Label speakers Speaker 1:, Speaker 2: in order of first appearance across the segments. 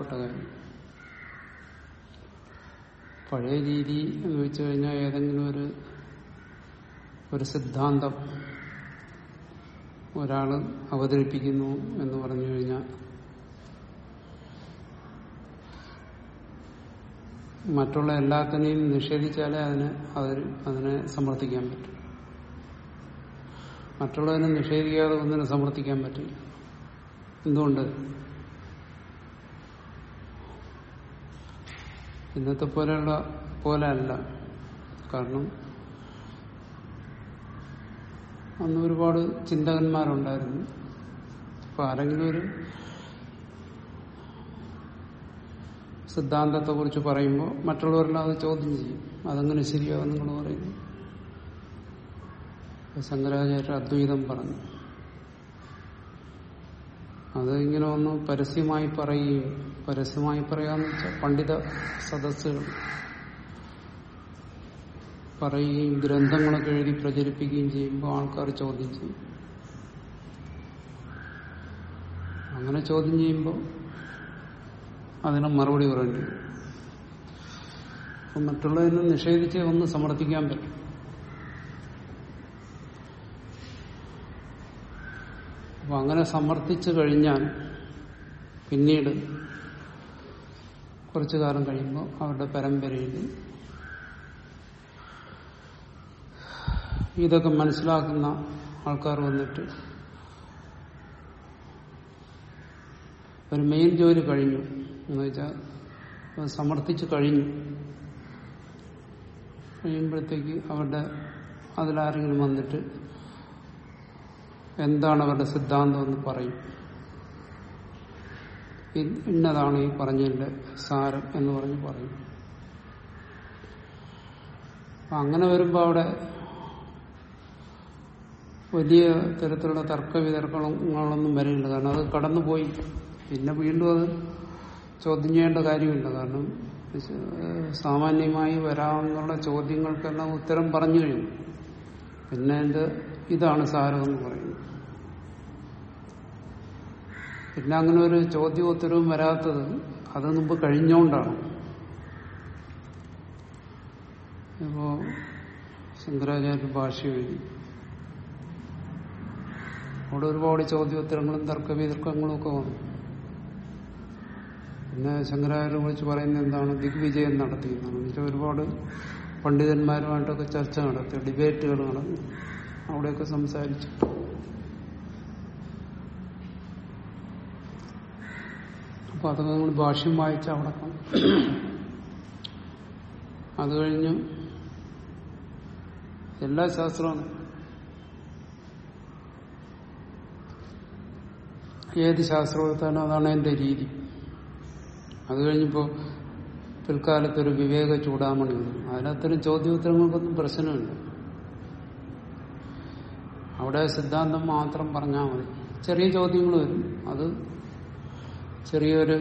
Speaker 1: പ്രധാനപ്പെട്ട കാര്യം പഴയ രീതി എന്ന് വെച്ചു കഴിഞ്ഞാൽ ഏതെങ്കിലും ഒരു ഒരു സിദ്ധാന്തം ഒരാൾ അവതരിപ്പിക്കുന്നു എന്ന് പറഞ്ഞു കഴിഞ്ഞാൽ മറ്റുള്ള എല്ലാത്തിനെയും നിഷേധിച്ചാലേ അതിന് അതിന് അതിനെ സമർത്ഥിക്കാൻ പറ്റും മറ്റുള്ളതിനെ നിഷേധിക്കാതെ ഒന്നിനെ സമർത്ഥിക്കാൻ പറ്റില്ല എന്തുകൊണ്ട് ഇന്നത്തെ പോലെയുള്ള പോലെ അല്ല കാരണം അന്ന് ഒരുപാട് ചിന്തകന്മാരുണ്ടായിരുന്നു അപ്പൊ ആരെങ്കിലും ഒരു സിദ്ധാന്തത്തെ കുറിച്ച് പറയുമ്പോൾ മറ്റുള്ളവരെല്ലാം അത് ചോദ്യം ചെയ്യും അതങ്ങനെ ശരിയാവും നിങ്ങൾ പറയുന്നു അപ്പൊ ശങ്കരാചാര്യ അദ്വൈതം പറഞ്ഞു അത് ഇങ്ങനെ ഒന്ന് പരസ്യമായി പറയുകയും പരസ്യമായി പറയാന്ന് വെച്ചാൽ പണ്ഡിത സദസ്സുകൾ പറയുകയും ഗ്രന്ഥങ്ങളൊക്കെ എഴുതി പ്രചരിപ്പിക്കുകയും ചെയ്യുമ്പോൾ ആൾക്കാർ ചോദ്യം ചെയ്യും അങ്ങനെ ചോദ്യം ചെയ്യുമ്പോൾ അതിന് മറുപടി പറയേണ്ടി വരും അപ്പം മറ്റുള്ളതിനെ നിഷേധിച്ച് ഒന്ന് സമർത്ഥിക്കാൻ പറ്റും അപ്പൊ അങ്ങനെ സമർത്ഥിച്ചു കഴിഞ്ഞാൽ പിന്നീട് കുറച്ചു കാലം കഴിയുമ്പോൾ അവരുടെ പരമ്പരയിൽ ഇതൊക്കെ മനസ്സിലാക്കുന്ന ആൾക്കാർ വന്നിട്ട് ഒരു മെയിൻ ജോലി കഴിഞ്ഞു എന്ന് വെച്ചാൽ അത് സമർത്ഥിച്ചു കഴിഞ്ഞു കഴിയുമ്പോഴത്തേക്ക് അവരുടെ അതിലാരെങ്കിലും വന്നിട്ട് എന്താണ് അവരുടെ സിദ്ധാന്തം എന്ന് പറയും ഇ- ഇന്നതാണ് ഈ പറഞ്ഞതിന്റെ സാരം എന്ന് പറഞ്ഞ് പറയും അപ്പൊ അങ്ങനെ വരുമ്പോ അവിടെ വലിയ തരത്തിലുള്ള തർക്ക വിതർക്കങ്ങളൊന്നും വരില്ല കാരണം അത് കടന്നുപോയി പിന്നെ വീണ്ടും അത് ചോദ്യം ചെയ്യേണ്ട കാര്യമില്ല കാരണം ഏഹ് സാമാന്യമായി വരാവുന്ന ചോദ്യങ്ങൾക്കെല്ലാം ഉത്തരം പറഞ്ഞു കഴിഞ്ഞു പിന്നെ എന്റെ ഇതാണ് സാരം എന്ന് പറയുന്നത് പിന്നെ അങ്ങനെ ഒരു ചോദ്യവും ഉത്തരവും വരാത്തത് അത് മുമ്പ് കഴിഞ്ഞോണ്ടാണ് ഇപ്പോ ശങ്കരാചാര്യ ഭാഷ എഴുതി അവിടെ ഒരുപാട് ചോദ്യോത്തരങ്ങളും തർക്ക വിതർക്കങ്ങളും ഒക്കെ വന്നു പിന്നെ ശങ്കരാചാര്യെ കുറിച്ച് പറയുന്നത് എന്താണ് ദിഗ്വിജയം നടത്തി എന്നാണ് എന്നുവെച്ചാൽ ഒരുപാട് പണ്ഡിതന്മാരുമായിട്ടൊക്കെ ചർച്ച നടത്തി ഡിബേറ്റുകൾ നടന്നു അവിടെയൊക്കെ സംസാരിച്ചു അപ്പൊ അതൊക്കെ നമ്മൾ ഭാഷ്യം വായിച്ച അവിടെ കാണും. അത് കഴിഞ്ഞ് എല്ലാ ശാസ്ത്രമാണ് ഏത് ശാസ്ത്രം എടുത്താലും അതാണ് എന്റെ രീതി അത് കഴിഞ്ഞപ്പോ പിൽക്കാലത്തൊരു വിവേക ചൂടാമണി വന്നു അതിനത്തരം ചോദ്യോത്തരങ്ങൾക്കൊന്നും പ്രശ്നമില്ല അവിടെ സിദ്ധാന്തം മാത്രം പറഞ്ഞാൽ മതി ചെറിയ ചോദ്യങ്ങൾ വരും അത് ചെറിയൊരു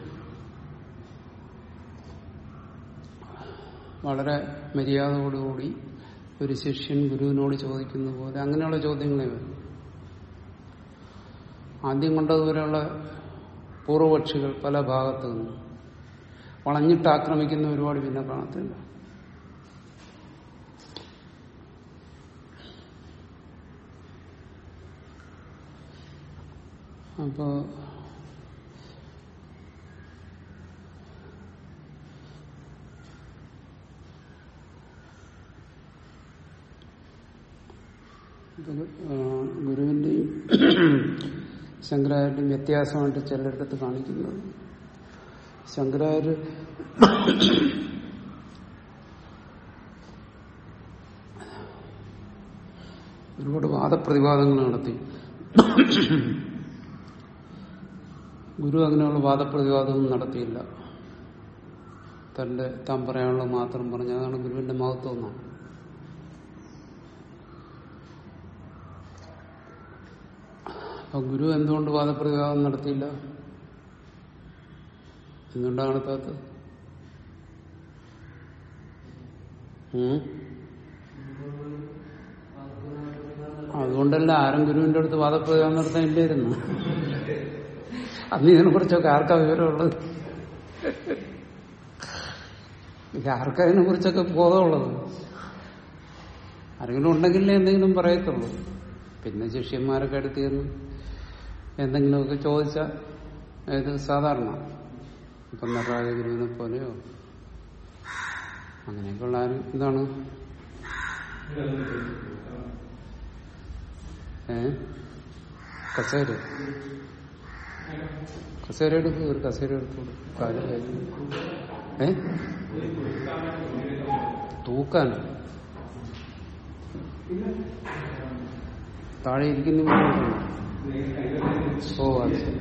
Speaker 1: വളരെ മര്യാദയോടുകൂടി ഒരു ശിഷ്യൻ ഗുരുവിനോട് ചോദിക്കുന്ന പോലെ അങ്ങനെയുള്ള ചോദ്യങ്ങളെ വരും ആദ്യം കണ്ടതുവരെയുള്ള പൂർവപക്ഷികൾ പല ഭാഗത്തു നിന്നും വളഞ്ഞിട്ട് ആക്രമിക്കുന്ന ഒരുപാട് പിന്നെ കാണത്തില്ല അപ്പോ ഗുരു- ആ, ഗുരുവിന്റെയും ശങ്കരാചാര്യന്റെയും വ്യത്യാസമായിട്ട് ചിലരിടത്ത് കാണിക്കുന്നത് ശങ്കരാചാര്യ ഒരുപാട് വാദപ്രതിവാദങ്ങൾ നടത്തി ഗുരു അങ്ങനെയുള്ള വാദപ്രതിവാദമൊന്നും നടത്തിയില്ല തന്റെ താൻ പറയാനുള്ളത് മാത്രം പറഞ്ഞു അതാണ് ഗുരുവിന്റെ മഹത്വം എന്നാണ് അപ്പൊ ഗുരു എന്തുകൊണ്ട് വാദപ്രതിവാദം നടത്തിയില്ല എന്തുകൊണ്ടാണ് നടത്താത്തത് ഉം? അതുകൊണ്ടല്ല ആരും ഗുരുവിന്റെ അടുത്ത് വാദപ്രതിവാദം നടത്താൻ ഇല്ലായിരുന്നു അന്ന് ഇതിനെ കുറിച്ചൊക്കെ ആർക്കാ വിവരമുള്ളത് ഇത് ആർക്കതിനെ കുറിച്ചൊക്കെ ബോധമുള്ളത് ആരെങ്കിലും ഉണ്ടെങ്കിലേ എന്തെങ്കിലും പറയത്തുള്ളൂ പിന്നെ ശിഷ്യന്മാരൊക്കെ അടുത്ത് ചെന്ന് എന്തെങ്കിലുമൊക്കെ ചോദിച്ചാൽ ഇത് സാധാരണ ഇപ്പം നടരാജ ഗുരുവിനെ പോലെയോ അങ്ങനെയൊക്കെയുള്ള ആരും എന്താണ് ഏ കസേര കസേര എടുക്കും ഒരു കസേര എടുത്തു കാര്യം കഴിഞ്ഞു ഏ തൂക്കാൻ താഴെ ഇരിക്കുന്ന ഓ അത് ശരി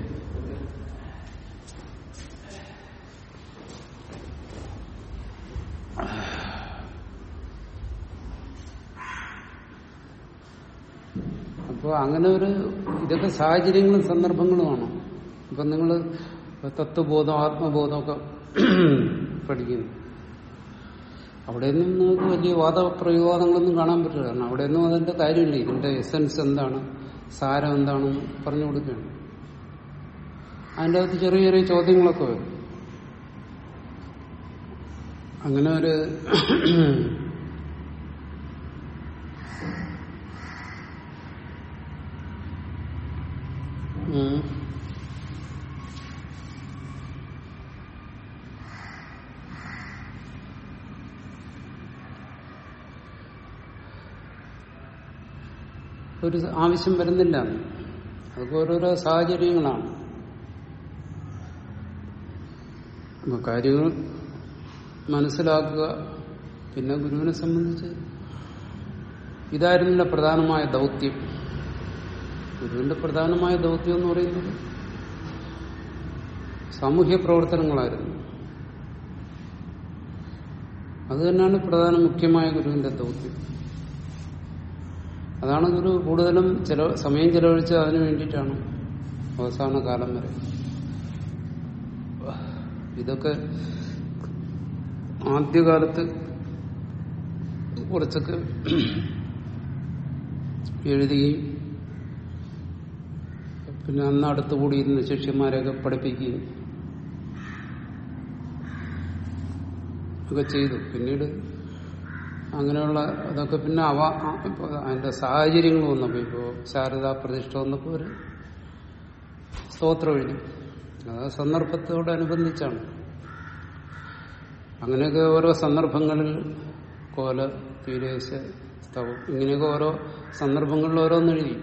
Speaker 1: അപ്പോൾ അങ്ങനെ ഒരു ഇതൊക്കെ സാഹചര്യങ്ങളും സന്ദർഭങ്ങളുമാണ് ഇപ്പം നിങ്ങൾ തത്വബോധം ആത്മബോധമൊക്കെ പഠിക്കുന്നു അവിടെയൊന്നും നിങ്ങൾക്ക് വലിയ വാദപ്രയോഗങ്ങളൊന്നും കാണാൻ പറ്റില്ല കാരണം അവിടെയൊന്നും അതിന്റെ കാര്യമില്ല ഇതിന്റെ എസൻസ് എന്താണ് സാരം എന്താണെന്ന് പറഞ്ഞു കൊടുക്കുകയാണ് അതിൻ്റെ അകത്ത് ചെറിയ ചെറിയ ചോദ്യങ്ങളൊക്കെ വരും അങ്ങനെ ഒരു ഉം. ഒരു ആവശ്യം വരുന്നില്ല അതൊക്കെ ഓരോരോ സാഹചര്യങ്ങളാണ് അപ്പൊ കാര്യങ്ങൾ മനസ്സിലാക്കുക പിന്നെ ഗുരുവിനെ സംബന്ധിച്ച് ഇതായിരുന്നില്ല പ്രധാനമായ ദൗത്യം ഗുരുവിന്റെ പ്രധാനമായ ദൗത്യം എന്ന് പറയുന്നത് സാമൂഹ്യ പ്രവർത്തനങ്ങളായിരുന്നു അത് തന്നെയാണ് പ്രധാന മുഖ്യമായ ഗുരുവിന്റെ ദൗത്യം അതാണ് ഗുരു കൂടുതലും ചില സമയം ചെലവഴിച്ചത് അതിനു വേണ്ടിയിട്ടാണ് അവസാന കാലം വരെ ഇതൊക്കെ ആദ്യകാലത്ത് കുറച്ചൊക്കെ എഴുതുകയും പിന്നെ അന്ന് അടുത്തുകൂടി ഇരുന്ന് ശിഷ്യന്മാരെയൊക്കെ പഠിപ്പിക്കുകയും ഒക്കെ ചെയ്തു പിന്നീട് അങ്ങനെയുള്ള അതൊക്കെ പിന്നെ അവ ഇപ്പൊ അതിന്റെ സാഹചര്യങ്ങൾ വന്നപ്പോ ഇപ്പോ ശാരദാ പ്രതിഷ്ഠ വന്നപ്പോ ഒരു സ്തോത്രം എഴുതി അത് സന്ദർഭത്തോടനുബന്ധിച്ചാണ് അങ്ങനെയൊക്കെ ഓരോ സന്ദർഭങ്ങളിൽ കോല തീരേശ സ്തവം ഇങ്ങനെയൊക്കെ ഓരോ സന്ദർഭങ്ങളിൽ ഓരോന്നെഴുതി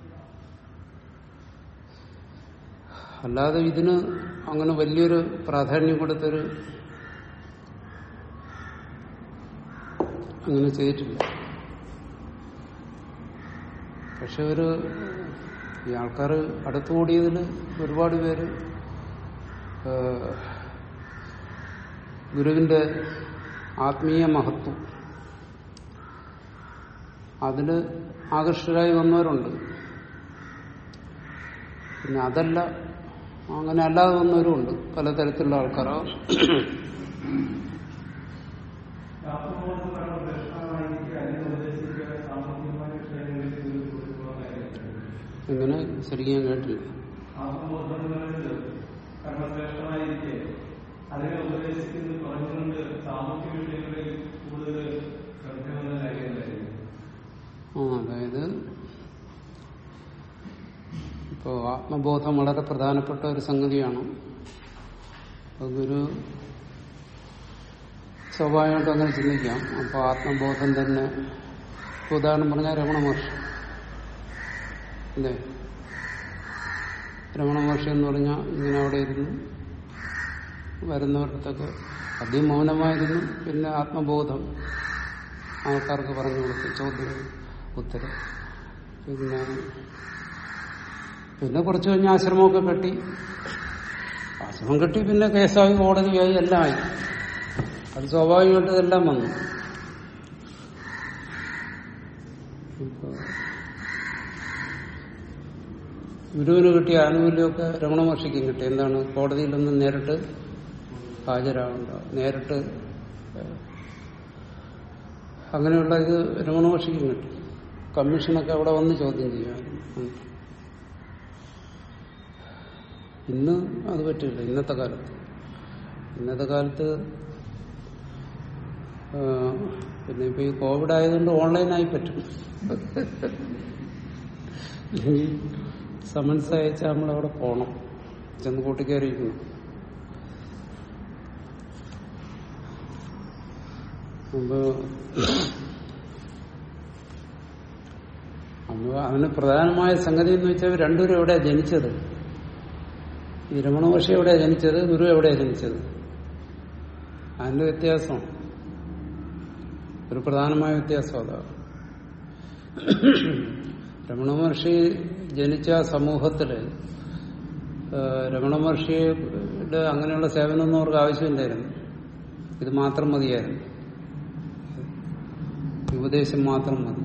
Speaker 1: അല്ലാതെ ഇതിന് അങ്ങനെ വലിയൊരു പ്രാധാന്യം കൊടുത്തൊരു അങ്ങനെ ചെയ്തിട്ടില്ല പക്ഷെ ഒരു ഈ ആൾക്കാർ അടുത്തുകൂടിയതിൽ ഒരുപാട് പേര് ആ, ഗുരുവിന്റെ ആത്മീയ മഹത്വം അതില് ആകർഷകരായി വന്നവരുണ്ട് പിന്നെ അതല്ല അങ്ങനെ അല്ലാതെ വന്നവരുമുണ്ട് പലതരത്തിലുള്ള ആൾക്കാരോ ഇങ്ങനെ ശരിക്കും ഞാൻ കേട്ടില്ല
Speaker 2: കർമ്മശ്രേഷ്ഠമായിരിക്കെ അതിനെ ഉപദേശിക്കുന്നത് പറഞ്ഞുകൊണ്ട് സാമൂഹ്യ വിഷയങ്ങളിൽ കൂടുതൽ ശ്രദ്ധ വന്ന കാര്യമല്ലായിരുന്നു
Speaker 1: ആ അതായത് ഇപ്പോ ആത്മബോധം വളരെ പ്രധാനപ്പെട്ട ഒരു സംഗതിയാണ് അപ്പൊ ഗുരു സ്വാഭാവികമായിട്ട് അങ്ങനെ ചിന്തിക്കാം അപ്പൊ ആത്മബോധം തന്നെ ഇപ്പൊ ഉദാഹരണം പറഞ്ഞാൽ രമണ മഹർഷി അല്ലേ രമണ മഹർഷി എന്ന് പറഞ്ഞാൽ ഇങ്ങനെ അവിടെ ഇരുന്നു വരുന്നവർക്ക് ആദ്യം മൗനമായിരുന്നു പിന്നെ ആത്മബോധം ആൾക്കാർക്ക് പറഞ്ഞു കൊടുത്തു ചോദ്യം ഉത്തരം പിന്നെ പിന്നെ കുറച്ച് കഴിഞ്ഞ് ആശ്രമമൊക്കെ കെട്ടി ആശ്രമം കെട്ടി പിന്നെ കേസായി കോടതിയായി എല്ലാം ആയി അത് സ്വാഭാവികമായിട്ട് ഇതെല്ലാം വന്നു ഇപ്പൊ ഗുരുവിന് കിട്ടിയ ആനുകൂല്യമൊക്കെ രമണ മഹർഷിക്കും കിട്ടി എന്താണ് കോടതിയിലൊന്നും നേരിട്ട് ഹാജരാകണ്ട നേരിട്ട് ഏഹ്, അങ്ങനെയുള്ള ഇത് രമണ മഹർഷിക്കും കിട്ടി കമ്മീഷനൊക്കെ അവിടെ വന്ന് ചോദ്യം ചെയ്യാമായിരുന്നു ഉം. ഇന്ന് അത് പറ്റില്ല ഇന്നത്തെ കാലത്ത് ഇന്നത്തെ കാലത്ത് ആ, പിന്നെ ഇപ്പൊ ഈ കോവിഡ് ആയതുകൊണ്ട് ഓൺലൈനായി പറ്റും ഇല്ലെങ്കിൽ സമൻസ് അയച്ചാൽ നമ്മളവിടെ പോണം ചെന്ന് കൂട്ടിക്കയറിയിരിക്കണം അപ്പോ അപ്പൊ അതിന് പ്രധാനമായ സംഗതി എന്ന് വെച്ചാൽ ഇവർ രണ്ടുപേരും എവിടെയാ ജനിച്ചത് ഈ രമണ മഹർഷി എവിടെയാ ജനിച്ചത് ഗുരു എവിടെയാ ജനിച്ചത് അതിന്റെ വ്യത്യാസം ഒരു പ്രധാനമായ വ്യത്യാസം അതാണ് രമണ മഹർഷി ജനിച്ച സമൂഹത്തില് ആ, രമണ മഹർഷിയുടെ അങ്ങനെയുള്ള സേവനമൊന്നും അവർക്ക് ആവശ്യമില്ലായിരുന്നു ഇത് മാത്രം മതിയായിരുന്നു ഉപദേശം മാത്രം മതി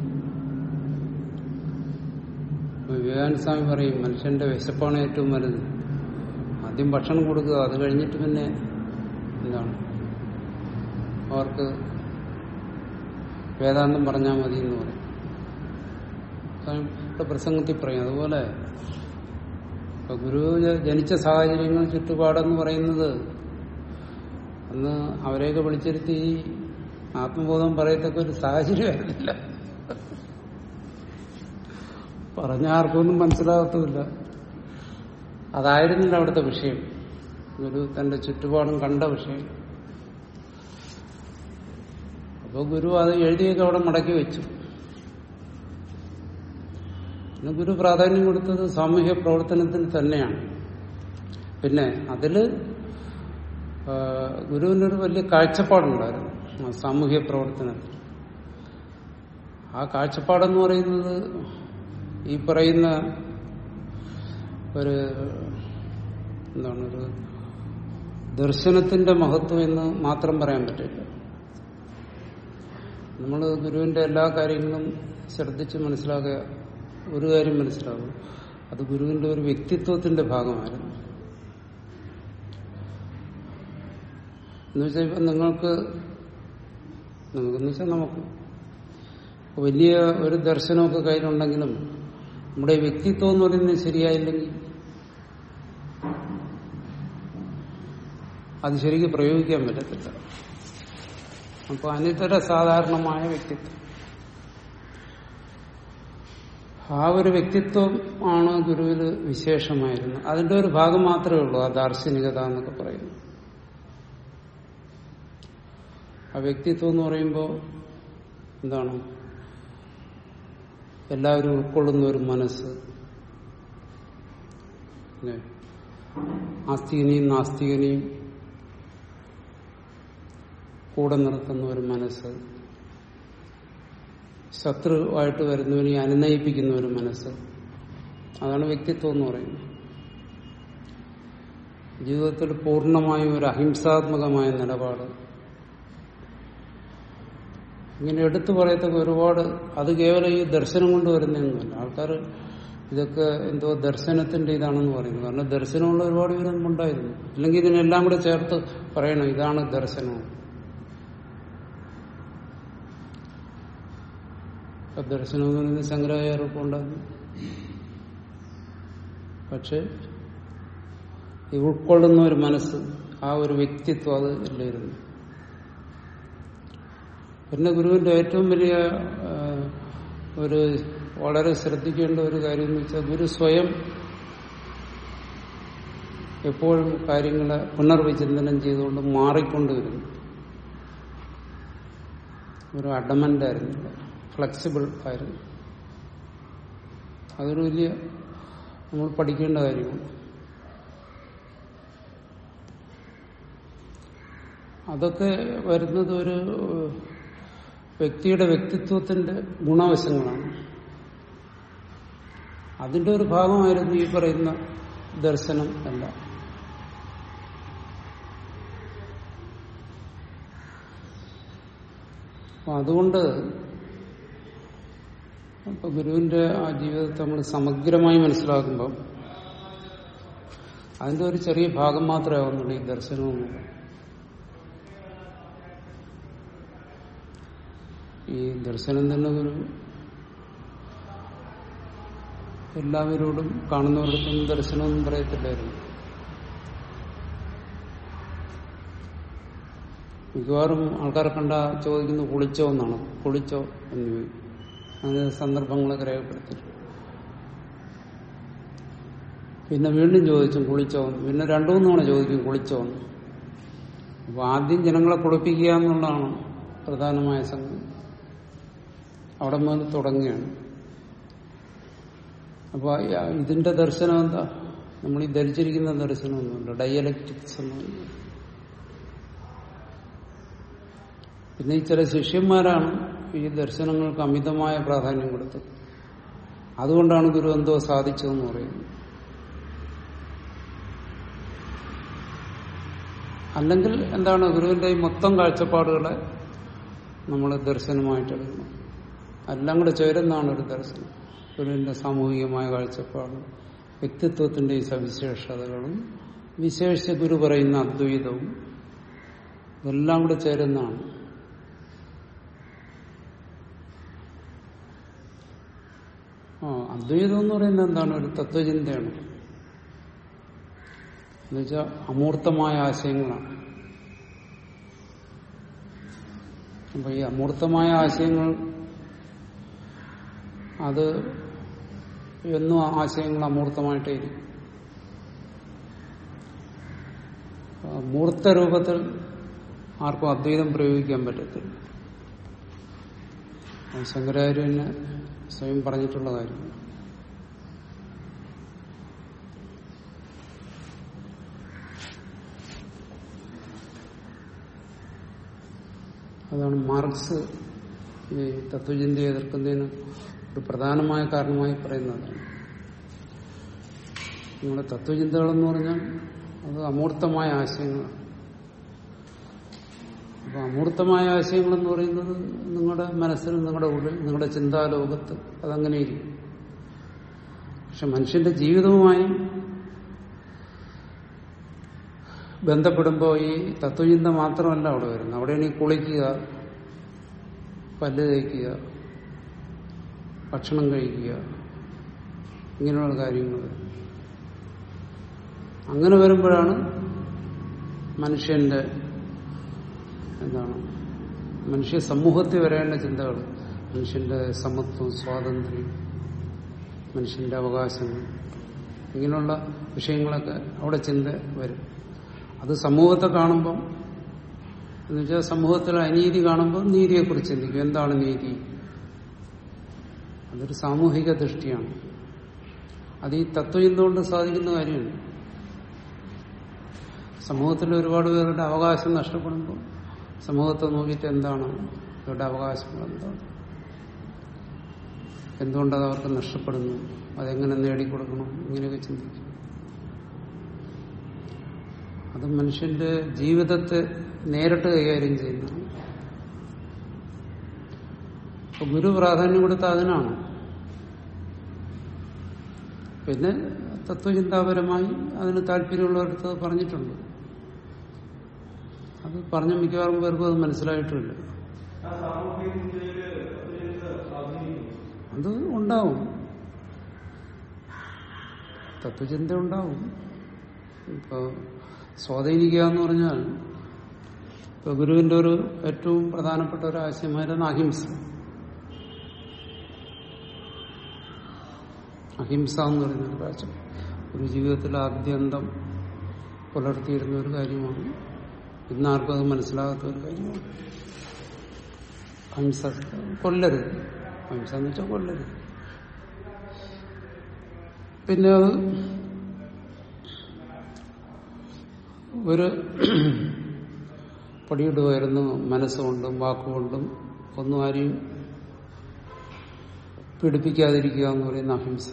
Speaker 1: ഇപ്പൊ വിവേകാനന്ദ സ്വാമി പറയും മനുഷ്യന്റെ വിശപ്പാണ് ഏറ്റവും വലുത് ആദ്യം ഭക്ഷണം കൊടുക്കുക അത് കഴിഞ്ഞിട്ട് പിന്നെ എന്താണ് അവർക്ക് വേദാന്തം പറഞ്ഞാൽ മതി എന്ന് പറയും സ്വാമിയുടെ പ്രസംഗത്തിൽ പറയും അതുപോലെ ഇപ്പൊ ഗുരു ജ- ജനിച്ച സാഹചര്യങ്ങൾ ചുറ്റുപാടെന്ന് പറയുന്നത് അന്ന് അവരെയൊക്കെ വിളിച്ചിരുത്തി ഈ ആത്മബോധം പറയത്തക്ക ഒരു സാഹചര്യമായിരുന്നില്ല പറഞ്ഞ ആർക്കൊന്നും മനസ്സിലാകത്തുമില്ല അതായിരുന്നില്ല അവിടുത്തെ വിഷയം ഗുരു തന്റെ ചുറ്റുപാടും കണ്ട വിഷയം അപ്പൊ ഗുരു അത് എഴുതിയൊക്കെ അവിടെ മടക്കി വെച്ചു പിന്നെ ഗുരു പ്രാധാന്യം കൊടുത്തത് സാമൂഹ്യ പ്രവർത്തനത്തിന് തന്നെയാണ് പിന്നെ അതില് ആ, ഗുരുവിന്റെ ഒരു വലിയ കാഴ്ചപ്പാടുണ്ടായിരുന്നു ആ സാമൂഹ്യ പ്രവർത്തനത്തിൽ ആ കാഴ്ചപ്പാടെന്ന് പറയുന്നത് ഈ പറയുന്ന ഒരു എന്താണ് ഒരു ദർശനത്തിന്റെ മഹത്വം എന്ന് മാത്രം പറയാൻ പറ്റില്ല നമ്മൾ ഗുരുവിന്റെ എല്ലാ കാര്യങ്ങളും ശ്രദ്ധിച്ച് മനസ്സിലാക്കുക ഒരു കാര്യം മനസ്സിലാവും അത് ഗുരുവിന്റെ ഒരു വ്യക്തിത്വത്തിന്റെ ഭാഗമായിരുന്നു എന്നുവെച്ചാൽ ഇപ്പം നിങ്ങൾക്ക് നമുക്കെന്ന് വെച്ചാൽ നമുക്ക് വലിയ ഒരു ദർശനമൊക്കെ കയ്യിലുണ്ടെങ്കിലും നമ്മുടെ ഈ വ്യക്തിത്വം എന്ന് പറയുന്നത് ശരിയായില്ലെങ്കിൽ അത് ശരിക്കും പ്രയോഗിക്കാൻ പറ്റത്തില്ല അപ്പൊ അനിതര സാധാരണമായ വ്യക്തിത്വം ആ ഒരു വ്യക്തിത്വം ആണ് ഗുരുവിൽ വിശേഷമായിരുന്നു അതിന്റെ ഒരു ഭാഗം മാത്രമേ ഉള്ളൂ ആ ദാർശനികത എന്നൊക്കെ പറയുന്നു ആ വ്യക്തിത്വം എന്ന് പറയുമ്പോൾ എന്താണ് എല്ലാവരും ഉൾക്കൊള്ളുന്ന ഒരു മനസ്സ് അല്ലേ ആസ്തികനെയും നാസ്തികനെയും കൂടെ നിർത്തുന്ന ഒരു മനസ്സ് ശത്രുവായിട്ട് വരുന്നവനെ അനുനയിപ്പിക്കുന്ന ഒരു മനസ്സ് അതാണ് വ്യക്തിത്വം എന്ന് പറയുന്നത് ജീവിതത്തിൽ പൂർണ്ണമായും ഒരു അഹിംസാത്മകമായ നിലപാട് ഇങ്ങനെ എടുത്തു പറയത്തക്ക ഒരുപാട് അത് കേവലം ഈ ദർശനം കൊണ്ട് വരുന്നതൊന്നുമല്ല ആൾക്കാർ ഇതൊക്കെ എന്തോ ദർശനത്തിന്റെ ഇതാണെന്ന് പറയുന്നു കാരണം ദർശനമുള്ള ഒരുപാട് പേരൊന്നും ഉണ്ടായിരുന്നു അല്ലെങ്കിൽ ഇതിനെല്ലാം കൂടെ ചേർത്ത് പറയണം ഇതാണ് ദർശനം ഇപ്പൊ ദർശനം എന്ന് പറയുന്നത് ശങ്കരാചാര്യൊക്കെ ഉണ്ടായിരുന്നു പക്ഷെ ഈ ഉൾക്കൊള്ളുന്ന ഒരു മനസ്സ് ആ ഒരു വ്യക്തിത്വം അത് ഇല്ലായിരുന്നു പിന്നെ ഗുരുവിന്റെ ഏറ്റവും വലിയ ആ, ഒരു വളരെ ശ്രദ്ധിക്കേണ്ട ഒരു കാര്യം എന്ന് വെച്ചാൽ ഗുരു സ്വയം എപ്പോഴും കാര്യങ്ങളെ പുനർവിചിന്തനം ചെയ്തുകൊണ്ട് മാറിക്കൊണ്ടുവരുന്നു ഒരു അഡമന്റ് ആയിരുന്നില്ല ഫ്ലെക്സിബിൾ ആയിരുന്നു അതൊരു വലിയ നമ്മൾ പഠിക്കേണ്ട കാര്യമാണ് അതൊക്കെ വരുന്നത് ഒരു വ്യക്തിയുടെ വ്യക്തിത്വത്തിന്റെ ഗുണവശങ്ങളാണ് അതിന്റെ ഒരു ഭാഗമായിരുന്നു ഈ പറയുന്ന ദർശനം എല്ലാം അപ്പൊ അതുകൊണ്ട് ഇപ്പൊ ഗുരുവിന്റെ ആ ജീവിതത്തെ നമ്മൾ സമഗ്രമായി മനസ്സിലാക്കുമ്പോൾ അതിന്റെ ഒരു ചെറിയ ഭാഗം മാത്രമേ ആവുന്നുള്ളൂ ഈ ദർശനവും ഈ ദർശനം തന്നെ ഒരു എല്ലാവരോടും കാണുന്നവരോടൊന്നും ദർശനമൊന്നും പറയത്തില്ലായിരുന്നു മിക്കവാറും ആൾക്കാരെ കണ്ട ചോദിക്കുന്നു കുളിച്ചോ എന്നാണ് കുളിച്ചോ എന്ന് ചോദിക്കും അങ്ങനെ സന്ദർഭങ്ങളൊക്കെ രേഖപ്പെടുത്തിയിട്ടുണ്ട് പിന്നെ വീണ്ടും ചോദിച്ചു കുളിച്ചോ എന്ന് പിന്നെ രണ്ടു മൂന്ന് തവണ ചോദിക്കും കുളിച്ചോ എന്ന് അപ്പൊ ആദ്യം ജനങ്ങളെ കുളിപ്പിക്കുക എന്നുള്ളതാണ് പ്രധാനമായ സംഗതി അവിടെ മുതൽ തുടങ്ങുകയാണ് അപ്പൊ ഇതിന്റെ ദർശനം എന്താ നമ്മൾ ഈ ധരിച്ചിരിക്കുന്ന ദർശനമൊന്നുമില്ല ഡയലക്റ്റിക്സ് എന്ന് പറയുന്നത് പിന്നെ ഈ ചില ശിഷ്യന്മാരാണ് ഈ ദർശനങ്ങൾക്ക് അമിതമായ പ്രാധാന്യം കൊടുത്തത് അതുകൊണ്ടാണ് ഗുരു എന്തോ സാധിച്ചതെന്ന് പറയുന്നത് അല്ലെങ്കിൽ എന്താണ് ഗുരുവിന്റെ ഈ മൊത്തം കാഴ്ചപ്പാടുകളെ നമ്മൾ ദർശനമായിട്ട് എടുക്കണം എല്ലാം കൂടെ ചേരുന്നതാണ് ഒരു ദർശനം ഗുരുവിന്റെ സാമൂഹികമായ കാഴ്ചപ്പാടും വ്യക്തിത്വത്തിന്റെ ഈ സവിശേഷതകളും വിശേഷിച്ച് ഗുരു പറയുന്ന അദ്വൈതവും ഇതെല്ലാം കൂടെ ചേരുന്നതാണ് ആ അദ്വൈതം എന്ന് പറയുന്നത് എന്താണ് ഒരു തത്വചിന്തയാണ് എന്നുവെച്ചാൽ അമൂർത്തമായ ആശയങ്ങളാണ് അപ്പൊ ഈ അമൂർത്തമായ ആശയങ്ങൾ അത് എന്നും ആശയങ്ങൾ അമൂർത്തമായിട്ടേ ഇരിക്കും മൂർത്ത രൂപത്തിൽ ആർക്കും അദ്വൈതം പ്രയോഗിക്കാൻ പറ്റത്തില്ല അത് ശങ്കരാചാര്യന് സ്വയം പറഞ്ഞിട്ടുള്ള കാര്യമാണ് അതാണ് മാർക്സ് ഈ തത്വചിന്തയെ എതിർക്കുന്നതിന് ഒരു പ്രധാനമായ കാരണമായി പറയുന്നതാണ് നിങ്ങളുടെ തത്വചിന്തകളെന്ന് പറഞ്ഞാൽ അത് അമൂർത്തമായ ആശയങ്ങളാണ് അപ്പൊ അമൂർത്തമായ ആശയങ്ങൾ എന്ന് പറയുന്നത് നിങ്ങളുടെ മനസ്സിൽ നിങ്ങളുടെ ഉള്ളിൽ നിങ്ങളുടെ ചിന്താലോകത്ത് അതങ്ങനെയിരിക്കും പക്ഷെ മനുഷ്യന്റെ ജീവിതവുമായി ബന്ധപ്പെടുമ്പോൾ ഈ തത്വചിന്ത മാത്രമല്ല അവിടെ വരുന്നത് അവിടെയാണ് ഈ കുളിക്കുക പല്ല് തേക്കുക ഭക്ഷണം കഴിക്കുക ഇങ്ങനെയുള്ള കാര്യങ്ങൾ അങ്ങനെ വരുമ്പോഴാണ് മനുഷ്യന്റെ എന്താണ് മനുഷ്യ സമൂഹത്തിൽ വരേണ്ട ചിന്തകൾ മനുഷ്യന്റെ സമത്വം സ്വാതന്ത്ര്യം മനുഷ്യന്റെ അവകാശങ്ങൾ ഇങ്ങനെയുള്ള വിഷയങ്ങളൊക്കെ അവിടെ ചിന്ത വരും അത് സമൂഹത്തെ കാണുമ്പം എന്നുവെച്ചാൽ സമൂഹത്തിൽ അനീതി കാണുമ്പോൾ നീതിയെക്കുറിച്ച് ചിന്തിക്കും എന്താണ് നീതി അതൊരു സാമൂഹിക ദൃഷ്ടിയാണ് അത് ഈ തത്വചിന്ത കൊണ്ട് സാധിക്കുന്ന കാര്യമാണ് സമൂഹത്തിൽ ഒരുപാട് പേരുടെ അവകാശം നഷ്ടപ്പെടുമ്പോൾ സമൂഹത്തെ നോക്കിയിട്ട് എന്താണ് ഇവരുടെ അവകാശങ്ങൾ എന്താണ് എന്തുകൊണ്ടത് അവർക്ക് നഷ്ടപ്പെടുന്നു അതെങ്ങനെ നേടിക്കൊടുക്കണം ഇങ്ങനെയൊക്കെ ചിന്തിക്കും അത് മനുഷ്യന്റെ ജീവിതത്തെ നേരിട്ട് കൈകാര്യം ചെയ്യുന്നതാണ് അപ്പൊ ഗുരു പ്രാധാന്യം കൊടുത്ത അതിനാണ് പിന്നെ തത്വചിന്താപരമായി അതിന് താല്പര്യമുള്ളവരടുത്ത് പറഞ്ഞിട്ടുണ്ട് അത് പറഞ്ഞ മിക്കവാറും പേർക്കും അത് മനസ്സിലായിട്ടുമില്ല
Speaker 2: ആ സാമൂഹിക ചിന്തയില് തത്വചിന്ത സ്വാധീനിക്കും
Speaker 1: അത് ഉണ്ടാവും തത്വചിന്ത ഉണ്ടാവും ഇപ്പൊ സ്വാധീനിക്കുക എന്ന് പറഞ്ഞാൽ ഇപ്പൊ ഗുരുവിന്റെ ഒരു ഏറ്റവും പ്രധാനപ്പെട്ട ഒരു ആശയമായിരുന്നു അഹിംസ അഹിംസ എന്ന് പറയുന്ന ഒരു കാഴ്ച ഒരു ജീവിതത്തിൽ ആദ്യന്തം പുലർത്തിയിരുന്ന ഒരു കാര്യമാണ് ഇന്ന് ആർക്കും അത് മനസ്സിലാകാത്ത ഒരു കാര്യമാണ് അഹിംസ കൊല്ലരുത് അഹിംസ എന്ന് വെച്ചാൽ കൊല്ലരുത് പിന്നെ അത് ഒരു പടിയിട്ട് വരുന്നു മനസ്സുകൊണ്ടും വാക്കുകൊണ്ടും ഒന്നും ആരെയും പീഡിപ്പിക്കാതിരിക്കുക എന്ന് പറയുന്ന അഹിംസ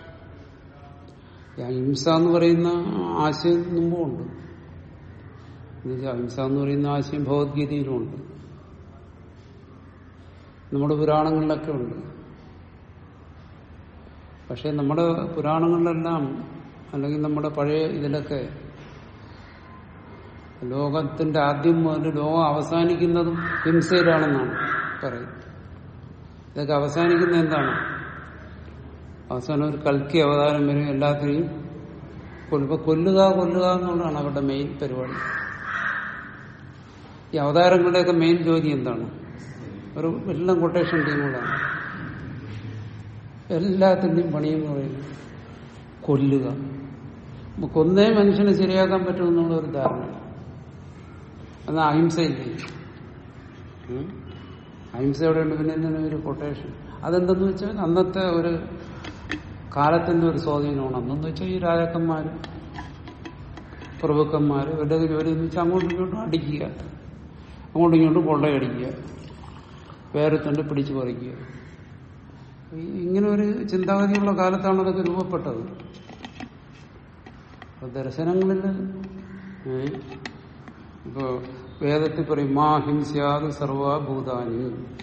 Speaker 1: ഈ അഹിംസ എന്ന് പറയുന്ന ആശയം മുമ്പുണ്ട് എന്നുവെച്ചാൽ അഹിംസ എന്ന് പറയുന്ന ആശയം ഭഗവത്ഗീതയിലുമുണ്ട് നമ്മുടെ പുരാണങ്ങളിലൊക്കെ ഉണ്ട് പക്ഷെ നമ്മുടെ പുരാണങ്ങളിലെല്ലാം അല്ലെങ്കിൽ നമ്മുടെ പഴയ ഇതിലൊക്കെ ലോകത്തിന്റെ ആദ്യം മുതൽ ലോകം അവസാനിക്കുന്നതും ഹിംസയിലാണെന്നാണ് പറയുന്നത് ഇതൊക്കെ അവസാനിക്കുന്ന എന്താണ് അവസാനം ഒരു കൽക്കി അവതാരം വരും എല്ലാത്തിനെയും കൊല്ലുക കൊല്ലുക കൊല്ലുക എന്നുള്ളതാണ് അവരുടെ മെയിൻ പരിപാടി ഈ അവതാരങ്ങളുടെയൊക്കെ മെയിൻ ജോലി എന്താണ് ഒരു എല്ലാം കൊട്ടേഷൻ ടീമുകളാണ് എല്ലാത്തിൻ്റെയും പണിയെന്ന് പറയുന്നത് കൊല്ലുക അപ്പൊ കൊന്നേ മനുഷ്യനെ ശരിയാക്കാൻ പറ്റുമെന്നുള്ള ഒരു ധാരണ അത് അഹിംസയില്ലേ ഉം? അഹിംസ എവിടെയുണ്ട് പിന്നെ എന്തിനാ ഒരു കൊട്ടേഷൻ അതെന്തെന്ന് വെച്ചാൽ അന്നത്തെ ഒരു കാലത്തിന്റെ ഒരു സ്വാധീനമാണ് അന്നെന്ന് വെച്ചാൽ ഈ രാജാക്കന്മാർ പ്രഭുക്കന്മാർ ഇവരുടെ ജോലി എന്ന് വെച്ചാൽ അങ്ങോട്ടും ഇങ്ങോട്ടും അടിക്കുക അങ്ങോട്ടും ഇങ്ങോട്ടും കൊള്ളയടിക്കുക വേറെ തന്നെ പിടിച്ചു പറിക്കുക ഈ- ഇങ്ങനെ ഒരു ചിന്താഗതിയുള്ള കാലത്താണ് അതൊക്കെ രൂപപ്പെട്ടത് അപ്പൊ ദർശനങ്ങളിൽ ഏ, ഇപ്പോ വേദത്തിൽ പറയും മാ ഹിംസ്യാത് സർവഭൂതാനി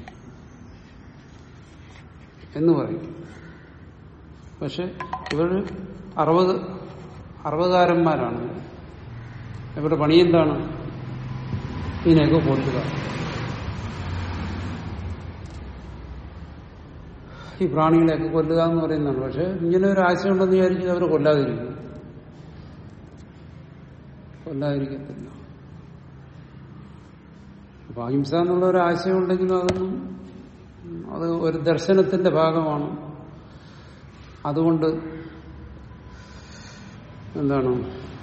Speaker 1: എന്ന് പറയും പക്ഷെ ഇവർ അറുപത് അറുപതാരന്മാരാണ് ഇവരുടെ പണി എന്താണ് ഇതിനെയൊക്കെ കൊല്ലുക ഈ പ്രാണികളെയൊക്കെ കൊല്ലുക എന്ന് പറയുന്നതാണ് പക്ഷെ ഇങ്ങനെ ഒരു ആശയം ഉണ്ടെന്ന് വിചാരിച്ച് അവർ കൊല്ലാതിരിക്കും കൊല്ലാതിരിക്കത്തില്ല അപ്പൊ അഹിംസ എന്നുള്ള ഒരു ആശയം ഉണ്ടെങ്കിലും അതൊന്നും അത് ഒരു ദർശനത്തിന്റെ ഭാഗമാണ് അതുകൊണ്ട് എന്താണ്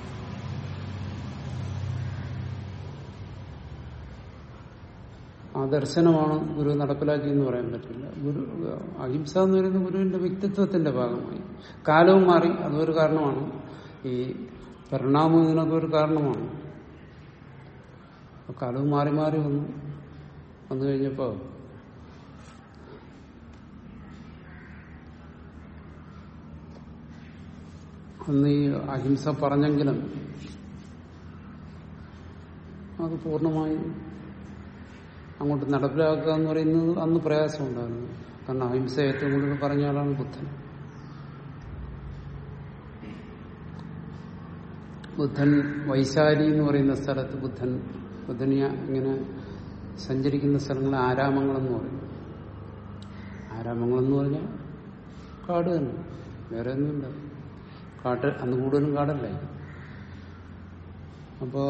Speaker 1: ആ ദർശനമാണ് ഗുരു നടപ്പിലാക്കി എന്ന് പറയാൻ പറ്റില്ല ഗുരു അഹിംസ എന്ന് പറയുന്നത് ഗുരുവിന്റെ വ്യക്തിത്വത്തിന്റെ ഭാഗമായി കാലവും മാറി അതൊരു കാരണമാണ് ഈ പരിണാമം ഇതിനൊക്കെ ഒരു കാരണമാണ് അപ്പൊ കാലവും മാറി മാറി വന്നു വന്നു കഴിഞ്ഞപ്പോ അന്ന് ഈ അഹിംസ പറഞ്ഞെങ്കിലും അത് പൂർണ്ണമായും അങ്ങോട്ട് നടപ്പിലാക്കുക എന്ന് പറയുന്നത് അന്ന് പ്രയാസമുണ്ടായിരുന്നു കാരണം അഹിംസ ഏറ്റവും കൂടുതൽ പറഞ്ഞ ആളാണ് ബുദ്ധൻ ബുദ്ധൻ വൈശാലി എന്ന് പറയുന്ന സ്ഥലത്ത് ബുദ്ധൻ ബുദ്ധൻ ഇങ്ങനെ സഞ്ചരിക്കുന്ന സ്ഥലങ്ങൾ ആരാമങ്ങളെന്ന് പറയും ആരാമങ്ങളെന്ന് പറഞ്ഞാൽ കാട് തന്നെ വേറെ ഒന്നുമില്ല കാട്ട് അന്ന് കൂടുതലും കാടല്ലേ അപ്പോ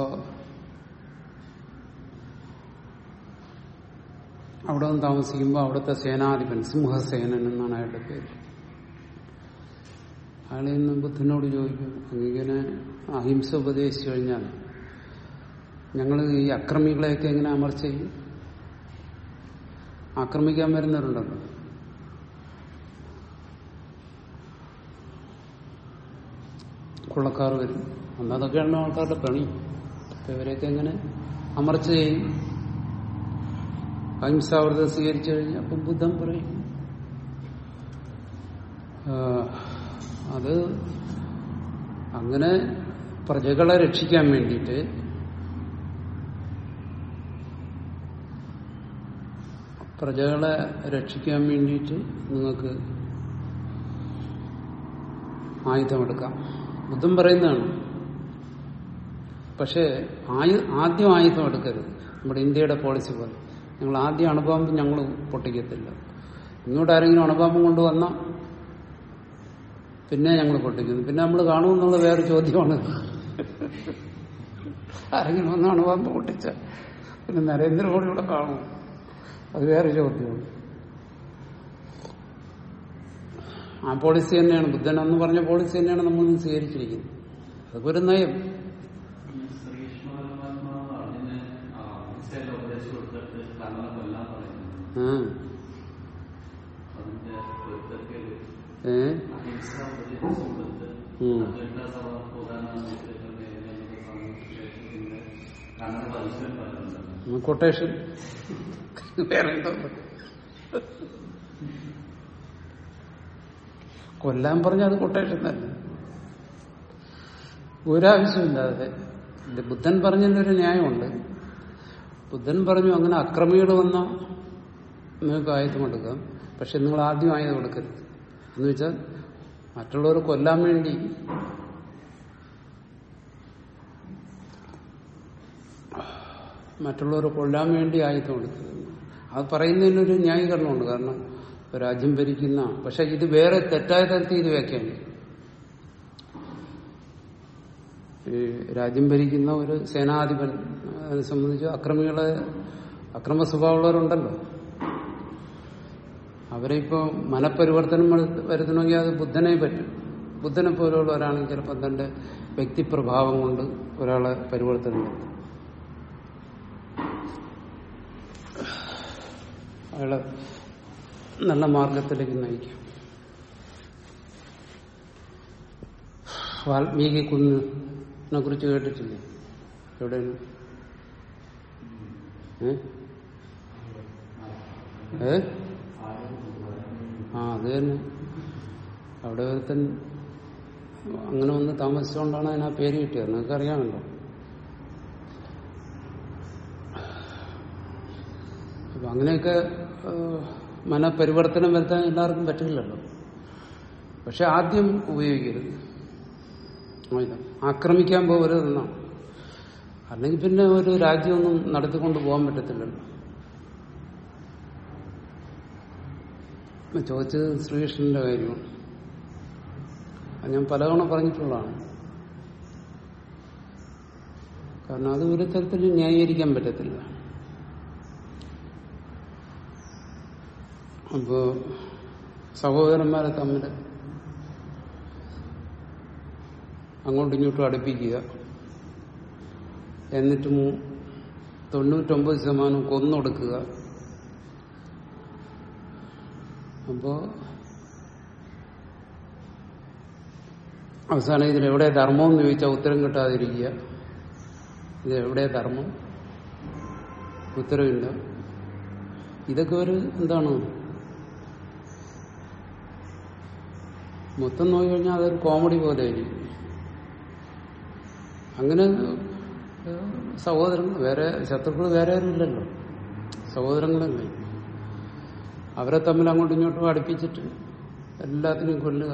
Speaker 1: അവിടെ നിന്ന് താമസിക്കുമ്പോൾ അവിടുത്തെ സേനാധിപൻ സിംഹസേനൻ എന്നാണ് അയാളുടെ പേര് അയാൾ ഇന്ന് ബുദ്ധനോട് ചോദിക്കും ഇങ്ങനെ അഹിംസ ഉപദേശിച്ചു കഴിഞ്ഞാൽ ഞങ്ങൾ ഈ അക്രമികളെയൊക്കെ എങ്ങനെ അമർച്ച ചെയ്യും ആക്രമിക്കാൻ വരുന്നവരുണ്ടല്ലോ കൊള്ളക്കാർ വരും അന്ന് അതൊക്കെയാണ് ആൾക്കാരുടെ പണി അപ്പൊ ഇവരെയൊക്കെ എങ്ങനെ അമർച്ച ചെയ്യും അഹിംസാവ്രതം സ്വീകരിച്ചു കഴിഞ്ഞാൽ അപ്പം ബുദ്ധൻ പറയും ആ, അത് അങ്ങനെ പ്രജകളെ രക്ഷിക്കാൻ വേണ്ടിയിട്ട് പ്രജകളെ രക്ഷിക്കാൻ വേണ്ടിയിട്ട് നിങ്ങൾക്ക് ആയുധമെടുക്കാം ബുദ്ധൻ പറയുന്നതാണ് പക്ഷേ ആയു ആദ്യം ആയുധം എടുക്കരുത് നമ്മുടെ ഇന്ത്യയുടെ പോളിസി പോലെ ഞങ്ങൾ ആദ്യം അണുബോംബ് ഞങ്ങൾ പൊട്ടിക്കത്തില്ല ഇങ്ങോട്ട് ആരെങ്കിലും അണുബോംബ് കൊണ്ടുവന്നാൽ പിന്നെ ഞങ്ങൾ പൊട്ടിക്കുന്നു പിന്നെ നമ്മൾ കാണുമെന്നുള്ള വേറെ ചോദ്യമാണ് ആരെങ്കിലും വന്ന് അണുബോംബ് പൊട്ടിച്ച പിന്നെ നരേന്ദ്രമോദി ഇവിടെ കാണും അത് വേറെ ചോദ്യമാണ് ആ പോളിസി തന്നെയാണ് ബുദ്ധൻ എന്ന് പറഞ്ഞ പോളിസി തന്നെയാണ് നമ്മൾ ഇന്ന് സ്വീകരിച്ചിരിക്കുന്നത് അതൊക്കെ ഒരു നയം
Speaker 3: ശ്രീകൃഷ്ണ പരമാത്മാ അതിന് അഹിംസയുടെ ഉപദേശം കൊടുത്തിട്ട് കണ്ണനെ കൊല്ലാൻ പറയുന്നു
Speaker 1: ആ
Speaker 3: അതിന്റെ പൊരുത്തക്കേട്
Speaker 1: ഏ
Speaker 3: അഹിംസ ഉപദേശം കൊടുത്ത്
Speaker 1: ഉം.
Speaker 3: അദ്വൈത സഭ പ്രധാന പിന്നെ കണ്ണനെ പരിശീലനം പറയുന്നുണ്ട്
Speaker 1: കൊട്ടേഷൻ വേറെ എന്തോ കൊല്ലാൻ പറഞ്ഞ അത് കൊട്ടേഷൻ തന്നെ ഒരാവശ്യമില്ലാതെ ഇത് ബുദ്ധൻ പറഞ്ഞതിന്റെ ഒരു ന്യായമുണ്ട് ബുദ്ധൻ പറഞ്ഞു അങ്ങനെ അക്രമികൾ വന്ന നിങ്ങൾക്ക് ആയുധം എടുക്കാം പക്ഷെ നിങ്ങൾ ആദ്യം ആയുധം എടുക്കരുത് എന്ന് വെച്ചാൽ മറ്റുള്ളവരെ കൊല്ലാൻ വേണ്ടി മറ്റുള്ളവരെ കൊല്ലാൻ വേണ്ടി ആയുധം എടുക്കരുത് അത് പറയുന്നതിനൊരു ന്യായീകരണമുണ്ട് കാരണം രാജ്യം ഭരിക്കുന്ന പക്ഷെ ഇത് വേറെ തെറ്റായ തരത്തിൽ ഇത് വ്യാഖ്യാനിക്കും ഈ രാജ്യം ഭരിക്കുന്ന ഒരു സേനാധിപൻ അതിനെ സംബന്ധിച്ച് അക്രമികളെ അക്രമ സ്വഭാവമുള്ളവരുണ്ടല്ലോ അവരെ ഇപ്പോൾ മനപരിവർത്തനം വരുത്ത- വരുത്തണമെങ്കിൽ അത് ബുദ്ധനെ പറ്റും ബുദ്ധനെ പോലെയുള്ളവരാണെങ്കിൽ ചിലപ്പോൾ തന്റെ വ്യക്തിപ്രഭാവം കൊണ്ട് ഒരാളെ പരിവർത്തനം വരുത്തും അയാളെ നല്ല മാർഗത്തിലേക്ക് നയിക്കും വാൽമീകി കുന്നിനെ കുറിച്ച് കേട്ടിട്ടില്ലേ എവിടെയാണ് ഏ ഏ ആ അത് തന്നെ അവിടെ ഒരുത്തൻ അങ്ങനെ വന്ന് താമസിച്ചുകൊണ്ടാണ് അതിന് ആ പേര് കിട്ടിയത് നിങ്ങൾക്ക് അറിയാമല്ലോ അപ്പൊ അങ്ങനെയൊക്കെ ഏഹ്, മനപരിവർത്തനം വരുത്താൻ എല്ലാവർക്കും പറ്റില്ലല്ലോ പക്ഷെ ആദ്യം ഉപയോഗിക്കരുത് ആയുധം ആക്രമിക്കാൻ പോകരുതെന്നാണ് അല്ലെങ്കിൽ പിന്നെ ഒരു രാജ്യമൊന്നും നടത്തിക്കൊണ്ട് പോകാൻ പറ്റത്തില്ലല്ലോ ഇപ്പൊ ചോദിച്ചത് ശ്രീകൃഷ്ണന്റെ കാര്യമാണ് അത് ഞാൻ പലതവണ പറഞ്ഞിട്ടുള്ളതാണ് കാരണം അത് ഒരു തരത്തിൽ ന്യായീകരിക്കാൻ പറ്റത്തില്ല അപ്പോ സഹോദരന്മാരെ തമ്മിൽ അങ്ങോട്ടും ഇങ്ങോട്ടും അടുപ്പിക്കുക എന്നിട്ട് മൂ- തൊണ്ണൂറ്റൊമ്പത് ശതമാനം കൊന്നൊടുക്കുക അപ്പോ അവസാനം ഇതിൽ എവിടെ ധർമ്മം എന്ന് ചോദിച്ചാൽ ഉത്തരം കിട്ടാതിരിക്കുക ഇത് എവിടെ ധർമ്മം ഉത്തരവില്ല ഇതൊക്കെ ഒരു എന്താണ് മൊത്തം നോക്കി കഴിഞ്ഞാൽ അതൊരു കോമഡി പോലെ ആയിരിക്കും അങ്ങനെ ഏഹ്, സഹോദരങ്ങൾ വേറെ ശത്രുക്കൾ വേറെ ആരും ഇല്ലല്ലോ സഹോദരങ്ങളല്ലേ അവരെ തമ്മിൽ അങ്ങോട്ടും ഇങ്ങോട്ടും അടുപ്പിച്ചിട്ട് എല്ലാത്തിനും കൊല്ലുക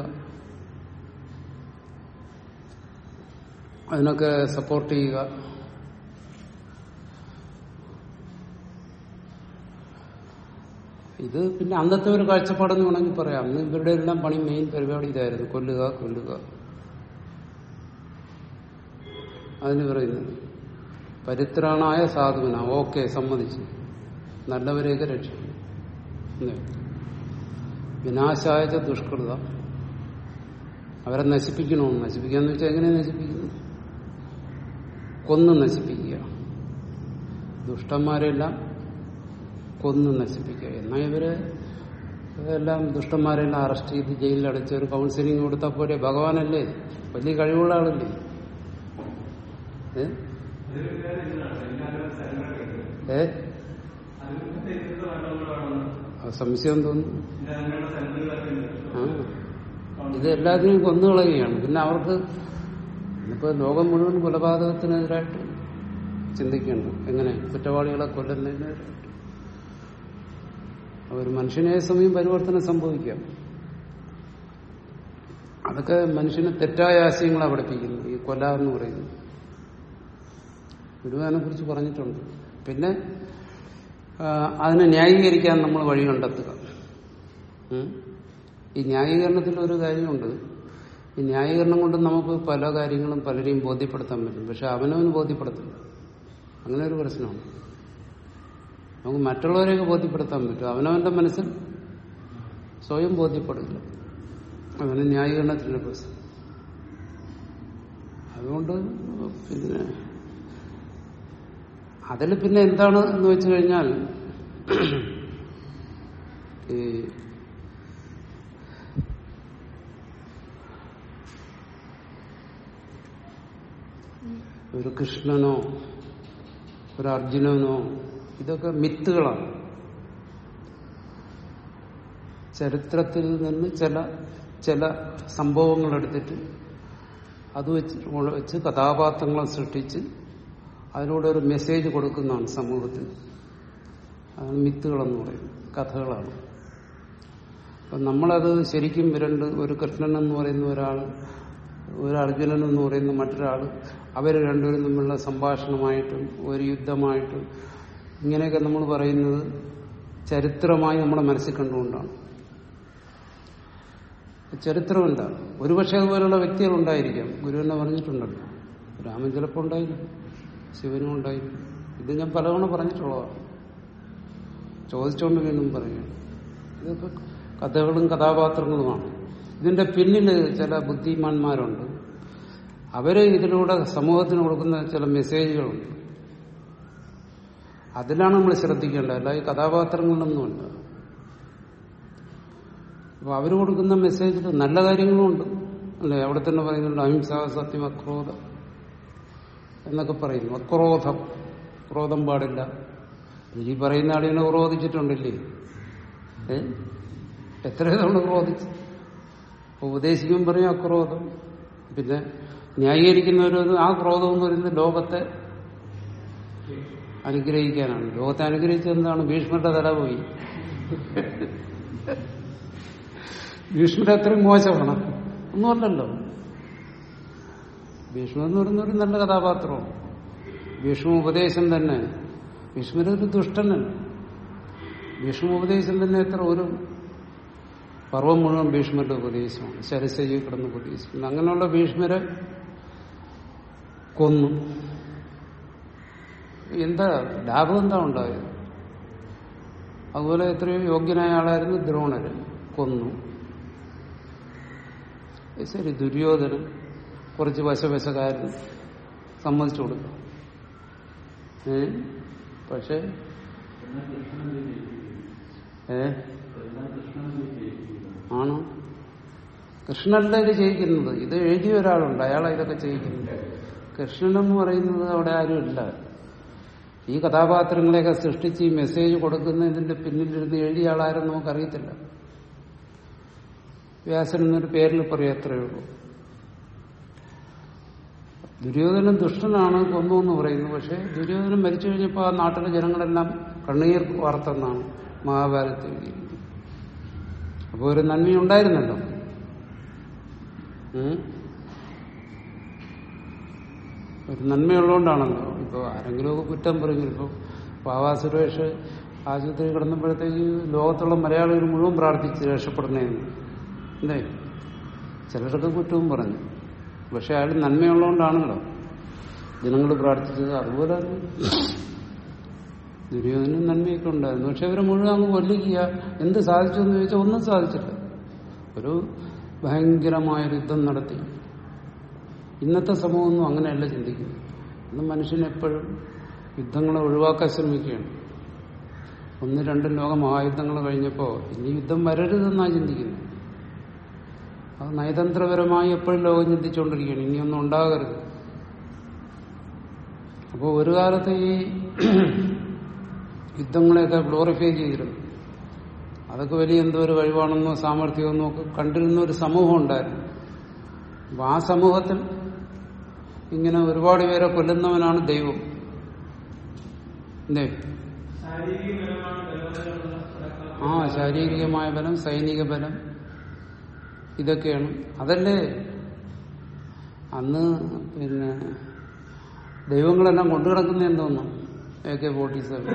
Speaker 1: അതിനൊക്കെ സപ്പോർട്ട് ചെയ്യുക ഇത് പിന്നെ അന്നത്തെ ഒരു കാഴ്ചപ്പാടെന്ന് വേണമെങ്കിൽ പറയാം അന്ന് ഇവരുടെ എല്ലാം പണി മെയിൻ പരിപാടി ഇതായിരുന്നു കൊല്ലുക കൊല്ലുക അതിന് പറയുന്നത് പരിത്രാണായ സാധുവിന ഓക്കെ സമ്മതിച്ചു നല്ലവരെയൊക്കെ രക്ഷിക്കും എന്ന്. വിനാശായ ച ദുഷ്കൃത അവരെ നശിപ്പിക്കണമെന്ന് നശിപ്പിക്കാന്ന് വെച്ചാൽ എങ്ങനെ നശിപ്പിക്കുന്നു കൊന്ന് നശിപ്പിക്കുക ദുഷ്ടന്മാരെല്ലാം കൊന്ന് നശിപ്പിക്കുക എന്നാൽ ഇവര് എല്ലാം ദുഷ്ടന്മാരെല്ലാം അറസ്റ്റ് ചെയ്ത് ജയിലിൽ അടച്ച് ഒരു കൗൺസിലിംഗ് കൊടുത്താൽ പോലെ ഭഗവാനല്ലേ വലിയ കഴിവുള്ള ആളല്ലേ ഏ? ഏ ആ സംശയം തോന്നുന്നു ആ ഇത് എല്ലാത്തിനെയും കൊന്നുകളയുകയാണ് പിന്നെ അവർക്ക് ഇന്നിപ്പോ ലോകം മുഴുവൻ കൊലപാതകത്തിനെതിരായിട്ട് ചിന്തിക്കണം എങ്ങനെ കുറ്റവാളികളെ കൊല്ലുന്നതിനെതിരായിട്ട് ഒരു മനുഷ്യനെ സമയം പരിവർത്തനം സംഭവിക്കാം അതൊക്കെ മനുഷ്യന് തെറ്റായ ആശയങ്ങളാണ് പഠിപ്പിക്കുന്നത് ഈ കൊല എന്ന് പറയുന്നത് ഗുരുവാനെ കുറിച്ച് പറഞ്ഞിട്ടുണ്ട് പിന്നെ ആ, അതിനെ ന്യായീകരിക്കാൻ നമ്മൾ വഴി കണ്ടെത്തുക ഉം. ഈ ന്യായീകരണത്തിൽ ഒരു കാര്യമുണ്ട് ഈ ന്യായീകരണം കൊണ്ട് നമുക്ക് പല കാര്യങ്ങളും പലരെയും ബോധ്യപ്പെടുത്താൻ പറ്റും പക്ഷെ അവനവന് ബോധ്യപ്പെടുത്തില്ല അങ്ങനെ ഒരു പ്രശ്നമാണ് നമുക്ക് മറ്റുള്ളവരെയൊക്കെ ബോധ്യപ്പെടുത്താൻ പറ്റും അവനവന്റെ മനസ്സിൽ സ്വയം ബോധ്യപ്പെടില്ല അവന് ന്യായീകരണത്തിന്റെ പ്രശ്നം അതുകൊണ്ട് പിന്നെ അതിൽ പിന്നെ എന്താണ് എന്ന് വെച്ച് കഴിഞ്ഞാൽ ഈ ഒരു കൃഷ്ണനോ ഒരു അർജുനനോ ഇതൊക്കെ മിത്തുകളാണ് ചരിത്രത്തിൽ നിന്ന് ചില ചില സംഭവങ്ങൾ എടുത്തിട്ട് അത് വെച്ച് വെച്ച് കഥാപാത്രങ്ങളെ സൃഷ്ടിച്ച് അതിലൂടെ ഒരു മെസ്സേജ് കൊടുക്കുന്നതാണ് സമൂഹത്തിൽ അതാണ് മിത്തുകളെന്ന് പറയും കഥകളാണ് അപ്പം നമ്മളത് ശരിക്കും രണ്ട് ഒരു കൃഷ്ണൻ എന്ന് പറയുന്ന ഒരാൾ ഒരു അർജുനൻ എന്ന് പറയുന്ന മറ്റൊരാൾ അവർ രണ്ടുപേരും തമ്മിലുള്ള സംഭാഷണമായിട്ടും ഒരു യുദ്ധമായിട്ടും ഇങ്ങനെയൊക്കെ നമ്മൾ പറയുന്നത് ചരിത്രമായി നമ്മുടെ മനസ്സിൽ കണ്ടുകൊണ്ടാണ് ചരിത്രമല്ല ഒരുപക്ഷെ അതുപോലുള്ള വ്യക്തികൾ ഉണ്ടായിരിക്കാം ഗുരു തന്നെ പറഞ്ഞിട്ടുണ്ടല്ലോ രാമൻ ചിലപ്പോൾ ഉണ്ടായിരിക്കും ശിവനും ഉണ്ടായിരിക്കും ഇത് ഞാൻ പലതവണ പറഞ്ഞിട്ടുള്ളതാണ് ചോദിച്ചുകൊണ്ട് വീണ്ടും പറയുകയാണ് ഇതൊക്കെ കഥകളും കഥാപാത്രങ്ങളുമാണ് ഇതിന്റെ പിന്നിൽ ചില ബുദ്ധിമാന്മാരുണ്ട് അവര് ഇതിലൂടെ സമൂഹത്തിന് കൊടുക്കുന്ന ചില മെസ്സേജുകളുണ്ട് അതിലാണ് നമ്മൾ ശ്രദ്ധിക്കേണ്ടത് അല്ല ഈ കഥാപാത്രങ്ങളിലൊന്നുമല്ല അപ്പൊ അവര് കൊടുക്കുന്ന മെസ്സേജിൽ നല്ല കാര്യങ്ങളും ഉണ്ട് അല്ലെ അവിടെ തന്നെ പറയുന്നുണ്ട് അഹിംസ സത്യം അക്രോധം എന്നൊക്കെ പറയുന്നു അക്രോധം ക്രോധം പാടില്ല ഈ പറയുന്ന ആളിനെ ക്രോധിച്ചിട്ടുണ്ടല്ലേ ഏ എത്ര തവണ ക്രോധിച്ചു അപ്പൊ ഉപദേശിക്കും പറയും അക്രോധം പിന്നെ ന്യായീകരിക്കുന്നവരും ആ ക്രോധം എന്ന് പറയുന്നത് ലോകത്തെ അനുഗ്രഹിക്കാനാണ് ലോകത്തെ അനുഗ്രഹിച്ചത് എന്താണ് ഭീഷ്മരുടെ തല പോയി ഭീഷ്മർ അത്രയും മോശമാണ് ഒന്നുമല്ലല്ലോ ഭീഷ്മർ എന്ന് പറയുന്ന ഒരു നല്ല കഥാപാത്രമാണ് ഭീഷ്മ ഉപദേശം തന്നെ ഭീഷ്മർ ഒരു ദുഷ്ടനല്ല ഭീഷ്മ ഉപദേശം തന്നെ എത്ര ഒരു പർവ്വം മുഴുവൻ ഭീഷ്മരുടെ ഉപദേശമാണ് ശരശയ്യ കിടന്ന് ഉപദേശിക്കുന്നു അങ്ങനെയുള്ള ഭീഷ്മരെ കൊന്നു എന്താ ലാഭം എന്താ ഉണ്ടായത് അതുപോലെ എത്രയോ യോഗ്യനായ ആളായിരുന്നു ദ്രോണര് കൊന്നു ശരി ദുര്യോധനൻ കുറച്ച് വശവശകാരൻ സമ്മതിച്ചു കൊടുക്കും ഏ പക്ഷെ
Speaker 3: എന്നാൽ കൃഷ്ണൻ ജയിക്കും
Speaker 1: ഏ
Speaker 3: എന്നാൽ കൃഷ്ണൻ ജയിക്കും
Speaker 1: ആണോ കൃഷ്ണനല്ല ഇത് ചെയ്യിക്കുന്നത് ഇത് എഴുതിയ ഒരാളുണ്ട് അയാളാ ഇതൊക്കെ ചെയ്യിക്കുന്നത് കൃഷ്ണൻ എന്ന് പറയുന്നത് അവിടെ ആരുമില്ല ഈ കഥാപാത്രങ്ങളെയൊക്കെ സൃഷ്ടിച്ച് ഈ മെസ്സേജ് കൊടുക്കുന്ന ഇതിന്റെ പിന്നിലിരുന്ന് എഴുതിയ ആളാരും നമുക്കറിയത്തില്ല വ്യാസൻ എന്നൊരു പേരിൽ പറയാത്രേ ഉള്ളൂ ദുര്യോധനൻ ദുഷ്ടനാണ് കൊന്നു എന്ന് പറയുന്നു പക്ഷെ ദുര്യോധനൻ മരിച്ചു കഴിഞ്ഞപ്പോൾ ആ നാട്ടിലെ ജനങ്ങളെല്ലാം കണ്ണീർ വാർത്തെന്നാണ് മഹാഭാരതത്തിൽ എഴുതിയിരിക്കുന്നത് അപ്പോൾ ഒരു നന്മയുണ്ടായിരുന്നല്ലോ ഉം? ഒരു നന്മയുള്ളതുകൊണ്ടാണല്ലോ ഇപ്പോൾ ആരെങ്കിലുമൊക്കെ കുറ്റം പറയും ഇപ്പോൾ പാവാ സുരേഷ് ആശുപത്രി കിടന്നപ്പോഴത്തേക്ക് ലോകത്തുള്ള മലയാളികൾ മുഴുവൻ പ്രാർത്ഥിച്ച് രക്ഷപ്പെടണേന്ന് അല്ലേ ചിലരൊക്കെ കുറ്റവും പറഞ്ഞു പക്ഷെ അയാൾ നന്മയുള്ളതുകൊണ്ടാണല്ലോ ജനങ്ങൾ പ്രാർത്ഥിച്ചത് അതുപോലെ തന്നെ ദുര്യോധനും നന്മയൊക്കെ ഉണ്ടായിരുന്നു പക്ഷെ അവരെ മുഴുവൻ അങ്ങ് കൊല്ലിക്കുക എന്ത് സാധിച്ചു എന്ന് ചോദിച്ചാൽ ഒന്നും സാധിച്ചില്ല ഒരു ഭയങ്കരമായൊരു യുദ്ധം നടത്തി ഇന്നത്തെ സമൂഹമൊന്നും അങ്ങനെയല്ല ചിന്തിക്കുന്നത് ഇന്ന് മനുഷ്യൻ എപ്പോഴും യുദ്ധങ്ങളെ ഒഴിവാക്കാൻ ശ്രമിക്കുകയാണ് ഒന്ന് രണ്ടും ലോക മഹായുദ്ധങ്ങൾ കഴിഞ്ഞപ്പോൾ ഇനി യുദ്ധം വരരുതെന്നാണ് ചിന്തിക്കുന്നത് അത് നയതന്ത്രപരമായി എപ്പോഴും ലോകം ചിന്തിച്ചുകൊണ്ടിരിക്കുകയാണ് ഇനിയൊന്നും ഉണ്ടാകരുത് അപ്പോൾ ഒരു കാലത്ത് ഈ യുദ്ധങ്ങളെയൊക്കെ ഗ്ലോറിഫൈ ചെയ്തിരുന്നു അതൊക്കെ വലിയ എന്തോ ഒരു കഴിവാണെന്നോ സാമർഥ്യമെന്നോ ഒക്കെ കണ്ടിരുന്ന ഒരു സമൂഹം ഉണ്ടായിരുന്നു അപ്പൊ ആ സമൂഹത്തിൽ ഇങ്ങനെ ഒരുപാട് പേരെ കൊല്ലുന്നവനാണ് ദൈവം എന്തേ
Speaker 2: ശാരീരിക ബലമാണ് ബലവതരണം നടക്കാത്ത
Speaker 1: ആ ശാരീരികമായ ബലം സൈനിക ബലം ഇതൊക്കെയാണ് അതല്ലേ അന്ന് പിന്നെ ദൈവങ്ങളെല്ലാം കൊണ്ടുകിടക്കുന്ന എന്തോന്നു എ കെ ഫോർട്ടി സെവൻ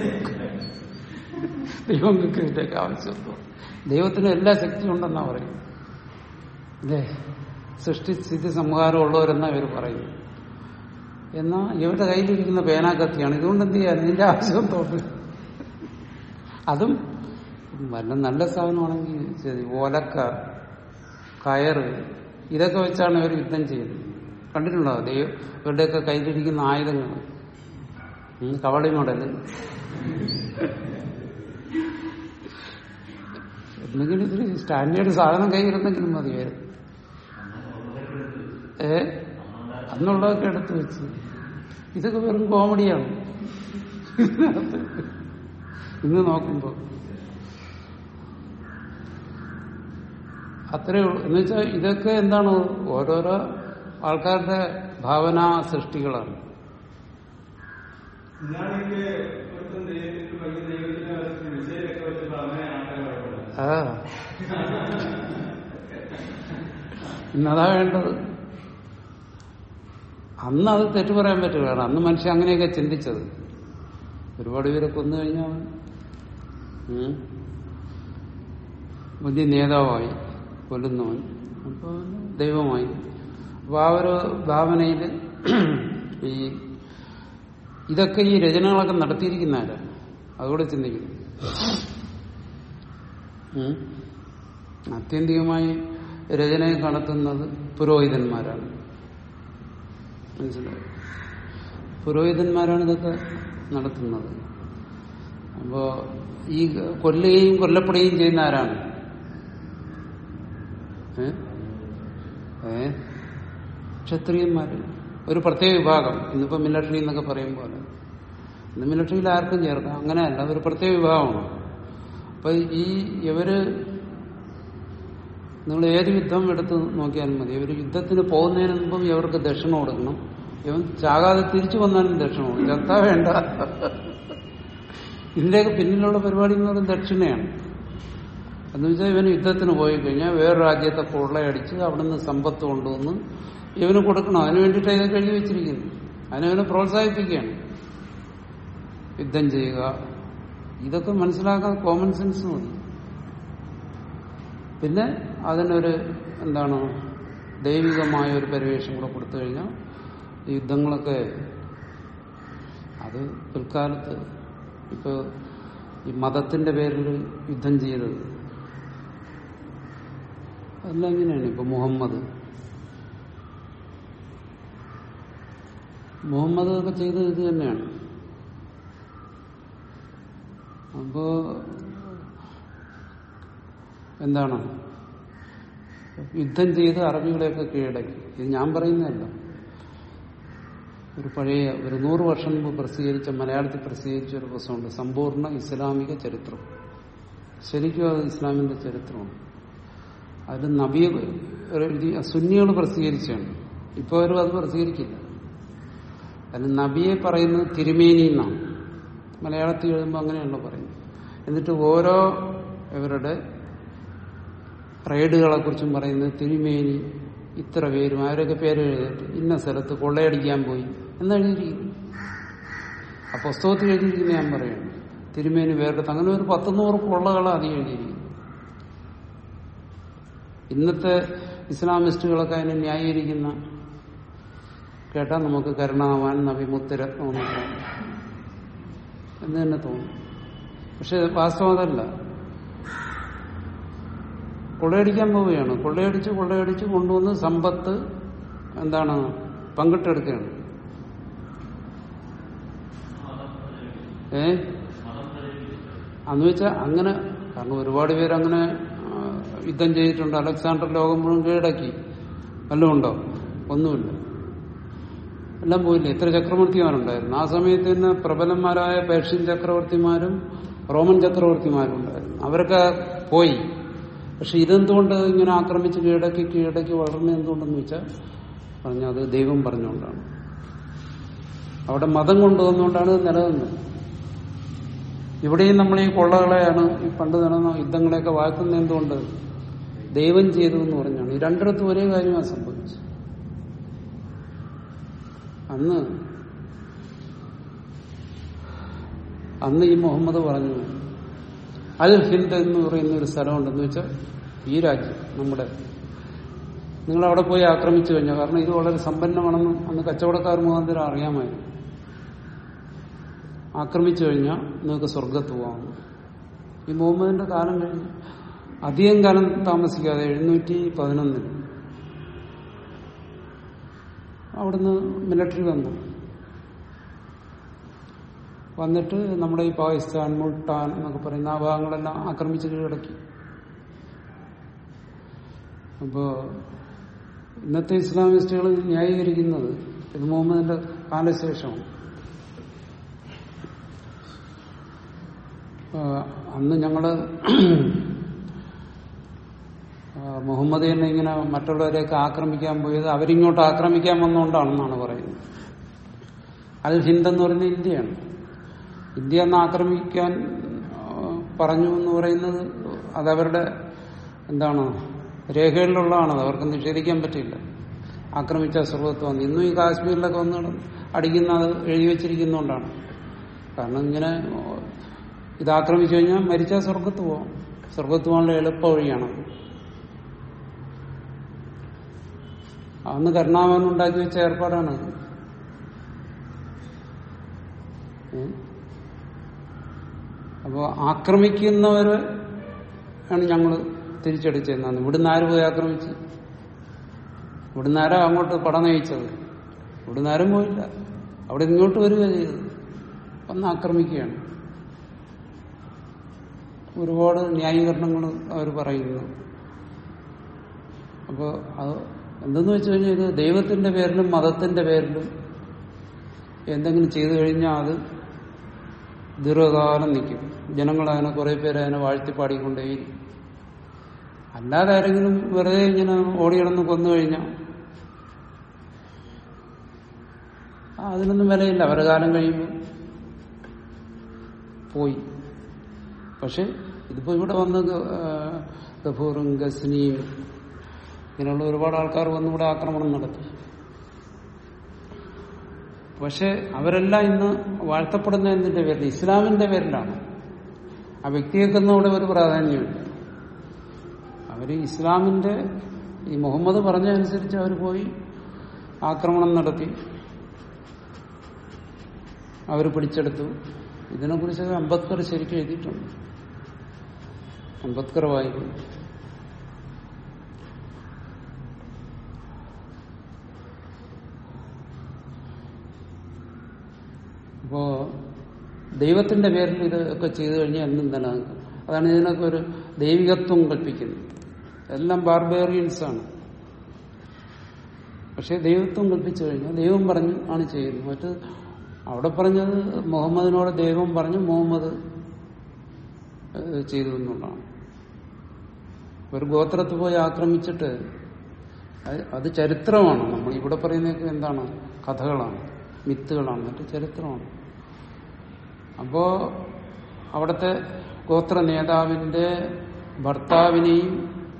Speaker 1: ദൈവങ്ങൾക്ക് ഇതിന്റെയൊക്കെ ആവശ്യമുണ്ടോ ദൈവത്തിന് എല്ലാ ശക്തിയും ഉണ്ടെന്നാ പറയും അല്ലേ സൃഷ്ടിസ്ഥിതി സംഹാരം ഉള്ളവരെന്നാ ഇവർ പറയുന്നു എന്നാ ഇവരുടെ കയ്യിലിരിക്കുന്ന പേനാക്കത്തിയാണ് ഇതുകൊണ്ട് എന്ത് ചെയ്യാൻ ഇതിന്റെ ആവശ്യം തോന്നുന്നു അതും വല്ല നല്ല സാധനമാണെങ്കിൽ ശരി ഓലക്ക കയറ് ഇതൊക്കെ വെച്ചാണ് ഇവർ യുദ്ധം ചെയ്യുന്നത് കണ്ടിട്ടുണ്ടോ ദൈവം ഇവരുടെയൊക്കെ കയ്യിലിരിക്കുന്ന ആയുധങ്ങൾ ഉം, കവളി മോഡല് എന്തെങ്കിലും ഇത്തിരി സ്റ്റാൻഡേർഡ് സാധനം കയ്യിലിരുന്നെങ്കിലും മതിയായിരുന്നു ഏ അന്നുള്ളതൊക്കെ എടുത്തു വെച്ച് ഇതൊക്കെ വെറും കോമഡിയാണ് ഇന്ന് നോക്കുമ്പോ അത്രേ ഉള്ളൂ എന്ന് വെച്ചാൽ ഇതൊക്കെ എന്താണ് ഓരോരോ ആൾക്കാരുടെ ഭാവനാ സൃഷ്ടികളാണ്
Speaker 2: ഇന്നാണെങ്കിൽ ഒരുത്തൻ ദൈവത്തിൽ വലിയ ദൈവത്തിന്റെ വിജയൊക്കെ വെച്ചപ്പോൾ അങ്ങനെ ആൾക്കാരെ കുഴപ്പമില്ല
Speaker 1: ആ ഇന്നതാ വേണ്ടത് അന്ന് അത് തെറ്റു പറയാൻ പറ്റില്ല അന്ന് മനുഷ്യൻ അങ്ങനെയൊക്കെ ചിന്തിച്ചത് ഒരുപാട് പേരെ കൊന്നു കഴിഞ്ഞാൽ ഉം, വലിയ നേതാവായി കൊല്ലുന്നവൻ അപ്പോൾ ദൈവമായി അപ്പോൾ ആ ഒരു ഭാവനയിൽ ഈ ഇതൊക്കെ ഈ രചനകളൊക്കെ നടത്തിയിരിക്കുന്ന ആരാ അതുകൂടെ ചിന്തിക്കുന്നു ഉം. ആത്യന്തികമായി രചനയെ കടത്തുന്നത് പുരോഹിതന്മാരാണ് മനസ്സിലായോ പുരോഹിതന്മാരാണ് ഇതൊക്കെ നടത്തുന്നത് അപ്പോ ഈ കൊല്ലുകയും കൊല്ലപ്പെടുകയും ചെയ്യുന്ന ആരാണ് ഏ? ഏ ക്ഷത്രിയന്മാര് ഒരു പ്രത്യേക വിഭാഗം ഇന്നിപ്പോ മിലിറ്ററി എന്നൊക്കെ പറയും പോലെ ഇന്ന് മിലിറ്ററിയിൽ ആർക്കും ചേർക്കാം അങ്ങനെയല്ല ഒരു പ്രത്യേക വിഭാഗമാണ് അപ്പൊ ഈ ഇവര് നിങ്ങൾ ഏത് യുദ്ധം എടുത്ത് നോക്കിയാലും മതി ഇവർ യുദ്ധത്തിന് പോകുന്നതിന് മുമ്പ് ഇവർക്ക് ദക്ഷിണ കൊടുക്കണം ഇവൻ ചാകാതെ തിരിച്ചു വന്നാലും ദക്ഷിണ കൊടുക്കണം ചത്താ വേണ്ട ഇതിന്റെയൊക്കെ പിന്നിലുള്ള പരിപാടി എന്ന് പറയുന്നത് ദക്ഷിണയാണ് എന്ന് വെച്ചാൽ ഇവന് യുദ്ധത്തിന് പോയി കഴിഞ്ഞാൽ വേറെ രാജ്യത്തെ കൊള്ളയടിച്ച് അവിടുന്ന് സമ്പത്ത് കൊണ്ടുവന്ന് ഇവന് കൊടുക്കണം അതിനു വേണ്ടിയിട്ട് ഇതൊക്കെ എഴുതി വെച്ചിരിക്കുന്നു അതിനവനെ പ്രോത്സാഹിപ്പിക്കുകയാണ് യുദ്ധം ചെയ്യുക ഇതൊക്കെ മനസ്സിലാക്കാൻ കോമൺ സെൻസ് മതി പിന്നെ അതിനൊരു എന്താണ് ദൈവികമായ ഒരു പരിവേഷം കൂടെ കൊടുത്തു കഴിഞ്ഞാൽ ഈ യുദ്ധങ്ങളൊക്കെ അത് പിൽക്കാലത്ത് ഇപ്പൊ ഈ മതത്തിന്റെ പേരിൽ യുദ്ധം ചെയ്തത് അതെല്ലാം ഇങ്ങനെയാണ് ഇപ്പൊ മുഹമ്മദ് മുഹമ്മദ് ഒക്കെ ചെയ്തത് ഇത് തന്നെയാണ് അപ്പോ എന്താണ് യുദ്ധം ചെയ്ത് അറബികളെയൊക്കെ കീഴടക്കി ഇത് ഞാൻ പറയുന്നതല്ല ഒരു പഴയ ഒരു നൂറ് വർഷം മുമ്പ് പ്രസിദ്ധീകരിച്ച മലയാളത്തിൽ പ്രസിദ്ധീകരിച്ച ഒരു പുസ്തകമുണ്ട് സമ്പൂർണ്ണ ഇസ്ലാമിക ചരിത്രം ശരിക്കും അത് ഇസ്ലാമിന്റെ ചരിത്രമാണ് അതിൽ നബിയെ എഴുതി സുന്നികൾ പ്രസിദ്ധീകരിച്ചാണ് ഇപ്പൊ അവരും അത് പ്രസിദ്ധീകരിക്കില്ല അതിൽ നബിയെ പറയുന്നത് തിരുമേനി എന്നാണ് മലയാളത്തിൽ എഴുതുമ്പോൾ അങ്ങനെയാണല്ലോ പറയുന്നത് എന്നിട്ട് ഓരോ ഇവരുടെ റെയ്ഡുകളെ കുറിച്ചും പറയുന്നത് തിരുമേനി ഇത്ര പേരും അവരൊക്കെ പേര് എഴുതിയിട്ട് ഇന്ന സ്ഥലത്ത് കൊള്ളയടിക്കാൻ പോയി എന്നെഴുതിയിരിക്കുന്നു ആ പുസ്തകത്തിൽ എഴുതിയിരിക്കുന്ന ഞാൻ പറയുന്നു തിരുമേനി വേറെ അങ്ങനെ ഒരു പത്ത് നൂറ് കൊള്ളകളാണ് അധികം എഴുതിയിരിക്കുന്നത് ഇന്നത്തെ ഇസ്ലാമിസ്റ്റുകളൊക്കെ അതിനെ ന്യായീകരിക്കുന്ന കേട്ടാൽ നമുക്ക് കരുണാവാൻ നബിമുത്തരത്നം എന്ന് തന്നെ തോന്നും പക്ഷെ വാസ്തവം അതല്ല കൊള്ളയടിക്കാൻ പോവുകയാണ് കൊള്ളയടിച്ച് കൊള്ളയടിച്ച് കൊണ്ടുവന്ന് സമ്പത്ത് എന്താണ് പങ്കിട്ടെടുക്കുകയാണ് ഏ അന്ന് വെച്ചാൽ അങ്ങനെ കാരണം ഒരുപാട് പേര് അങ്ങനെ ആ, യുദ്ധം ചെയ്തിട്ടുണ്ട് അലക്സാണ്ടർ ലോകം മുഴുവൻ കീഴടക്കി വല്ലതും ഉണ്ടോ ഒന്നുമില്ല എല്ലാം പോയില്ലേ എത്ര ചക്രവർത്തിമാരുണ്ടായിരുന്നു ആ സമയത്ത് തന്നെ പ്രബലന്മാരായ പേർഷ്യൻ ചക്രവർത്തിമാരും റോമൻ ചക്രവർത്തിമാരും ഉണ്ടായിരുന്നു അവരൊക്കെ പോയി പക്ഷെ ഇതെന്തുകൊണ്ട് ഇങ്ങനെ ആക്രമിച്ച് കീഴടക്കി കീഴടക്കി വളർന്ന എന്തുകൊണ്ടെന്ന് വെച്ചാൽ പറഞ്ഞത് ദൈവം പറഞ്ഞുകൊണ്ടാണ് അവിടെ മതം കൊണ്ടുവന്നുകൊണ്ടാണ് ഇത് നിലനിന്നത് ഇവിടെയും നമ്മൾ ഈ കൊള്ളകളെയാണ് ഈ പണ്ട് നടന്ന യുദ്ധങ്ങളെയൊക്കെ വാഴ്ത്തുന്നത് എന്തുകൊണ്ട് ദൈവം ചെയ്തു എന്ന് പറഞ്ഞാണ് ഈ രണ്ടിടത്തും ഒരേ കാര്യമാണ് സംഭവിച്ചത് അന്ന് അന്ന് ഈ മുഹമ്മദ് പറഞ്ഞു അൽ ഹിന്ദ് എന്ന് പറയുന്ന ഒരു സ്ഥലമുണ്ടെന്ന് വെച്ചാൽ ഈ രാജ്യം നമ്മുടെ നിങ്ങൾ അവിടെ പോയി ആക്രമിച്ചു കഴിഞ്ഞാൽ കാരണം ഇത് വളരെ സമ്പന്നമാണെന്ന് അന്ന് കച്ചവടക്കാർ മുഖാന്തരം അറിയാമായിരുന്നു ആക്രമിച്ചു കഴിഞ്ഞാൽ നിങ്ങൾക്ക് സ്വർഗത്ത് പോകാം ഈ മുഹമ്മദിന്റെ കാലം കഴിഞ്ഞ് അധികം കാലം താമസിക്കാതെ എഴുന്നൂറ്റി പതിനൊന്നിൽ അവിടുന്ന് മിലിറ്ററി വന്നു വന്നിട്ട് നമ്മുടെ ഈ പാകിസ്ഥാൻ മുൾട്ടാൻ എന്നൊക്കെ പറയുന്ന ആ ഭാഗങ്ങളെല്ലാം ആക്രമിച്ച് കീഴടക്കി അപ്പോ ഇന്നത്തെ ഇസ്ലാമിസ്റ്റുകൾ ന്യായീകരിക്കുന്നത് ഇത് മുഹമ്മദിന്റെ കാലശേഷമാണ് ആ, അന്ന് ഞങ്ങള് ആ, മുഹമ്മദ് തന്നെ ഇങ്ങനെ മറ്റുള്ളവരെയൊക്കെ ആക്രമിക്കാൻ പോയത് അവരിങ്ങോട്ട് ആക്രമിക്കാൻ വന്നുകൊണ്ടാണെന്നാണ് പറയുന്നത് അൽ ഹിന്ദ് എന്ന് പറയുന്നത് ഇന്ത്യയാണ് ഇന്ത്യ എന്ന് ആക്രമിക്കാൻ ആ, പറഞ്ഞു എന്ന് പറയുന്നത് അതവരുടെ എന്താണ് രേഖകളിലുള്ളതാണ് അത് അവർക്ക് നിഷേധിക്കാൻ പറ്റില്ല ആക്രമിച്ച സർവത്വം വന്നു ഇന്നും ഈ കാശ്മീരിലൊക്കെ വന്ന് അടിക്കുന്നത് എഴുതി വെച്ചിരിക്കുന്നതുകൊണ്ടാണ് കാരണം ഇങ്ങനെ ഇത് ആക്രമിച്ചു കഴിഞ്ഞാൽ മരിച്ചാൽ സ്വർഗത്ത് പോവാം സ്വർഗത്ത് പോകാനുള്ള എളുപ്പ വഴിയാണത് അന്ന് കരുണാകരൻ ഉണ്ടാക്കി വെച്ച ഏർപ്പാടാണ് ഏ? അപ്പോ ആക്രമിക്കുന്നവര് ആണ് ഞങ്ങൾ തിരിച്ചടിച്ചതെന്നാണ് ഇവിടുന്ന് ആര് പോയി ആക്രമിച്ച് ഇവിടുന്ന് ആരാ അങ്ങോട്ട് പട നയിച്ചത് ഇവിടുന്ന് ആരും പോയില്ല അവിടെ ഇങ്ങോട്ട് വരിക ചെയ്തത് വന്ന് ആക്രമിക്കുകയാണ് ഒരുപാട് ന്യായീകരണങ്ങൾ അവർ പറയുന്നു അപ്പോൾ അത് എന്തെന്ന് വെച്ച് കഴിഞ്ഞാൽ ഇത് ദൈവത്തിന്റെ പേരിലും മതത്തിന്റെ പേരിലും എന്തെങ്കിലും ചെയ്തു കഴിഞ്ഞാൽ അത് ദീർഘകാലം നിൽക്കും ജനങ്ങൾ അതിനെ കുറെ പേര് അതിനെ വാഴ്ത്തിപ്പാടിക്കൊണ്ടേയിരിക്കും അല്ലാതെ ആരെങ്കിലും വെറുതെ ഇങ്ങനെ ഓടിയിടന്ന് കൊന്നു കഴിഞ്ഞാൽ അതിനൊന്നും വിലയില്ല അവരുടെ കാലം കഴിയുമ്പോൾ പോയി പക്ഷെ ഇതിപ്പോ ഇവിടെ വന്ന് ഗ- ആ, ഗഫൂറും ഗസ്നിയും ഇങ്ങനെയുള്ള ഒരുപാട് ആൾക്കാർ വന്ന് ഇവിടെ ആക്രമണം നടത്തി പക്ഷെ അവരെല്ലാം ഇന്ന് വാഴ്ത്തപ്പെടുന്ന എന്തിന്റെ പേരിൽ ഇസ്ലാമിന്റെ പേരിലാണ് ആ വ്യക്തികൾക്കൊന്നും അവിടെ ഒരു പ്രാധാന്യമില്ല അവര് ഇസ്ലാമിന്റെ ഈ മുഹമ്മദ് പറഞ്ഞ അനുസരിച്ച് അവർ പോയി ആക്രമണം നടത്തി അവർ പിടിച്ചെടുത്തു ഇതിനെക്കുറിച്ച് അംബേദ്കർ ശരിക്കും എഴുതിയിട്ടുണ്ട് അംബേദ്കർ വായിക്കും അപ്പോ ദൈവത്തിന്റെ പേരിൽ ഇത് ഒക്കെ ചെയ്തു കഴിഞ്ഞാൽ എന്നും നിലനിൽക്കും അതാണ് ഇതിനൊക്കെ ഒരു ദൈവികത്വം കൽപ്പിക്കുന്നത് എല്ലാം ബാർബേറിയൻസ് ആണ് പക്ഷെ ദൈവത്വം കൽപ്പിച്ചു കഴിഞ്ഞാൽ ദൈവം പറഞ്ഞു ആണ് ചെയ്യുന്നത് മറ്റ് അവിടെ പറഞ്ഞത് മുഹമ്മദിനോട് ദൈവം പറഞ്ഞു മുഹമ്മദ് ഏഹ് ചെയ്തു എന്നുള്ളതാണ് ഒരു ഗോത്രത്തിൽ പോയി ആക്രമിച്ചിട്ട് അത് അത് ചരിത്രമാണ് നമ്മൾ ഇവിടെ പറയുന്നതൊക്കെ എന്താണ് കഥകളാണ് മിത്തുകളാണ് മറ്റു ചരിത്രമാണ് അപ്പോ അവിടുത്തെ ഗോത്ര നേതാവിന്റെ ഭർത്താവിനെയും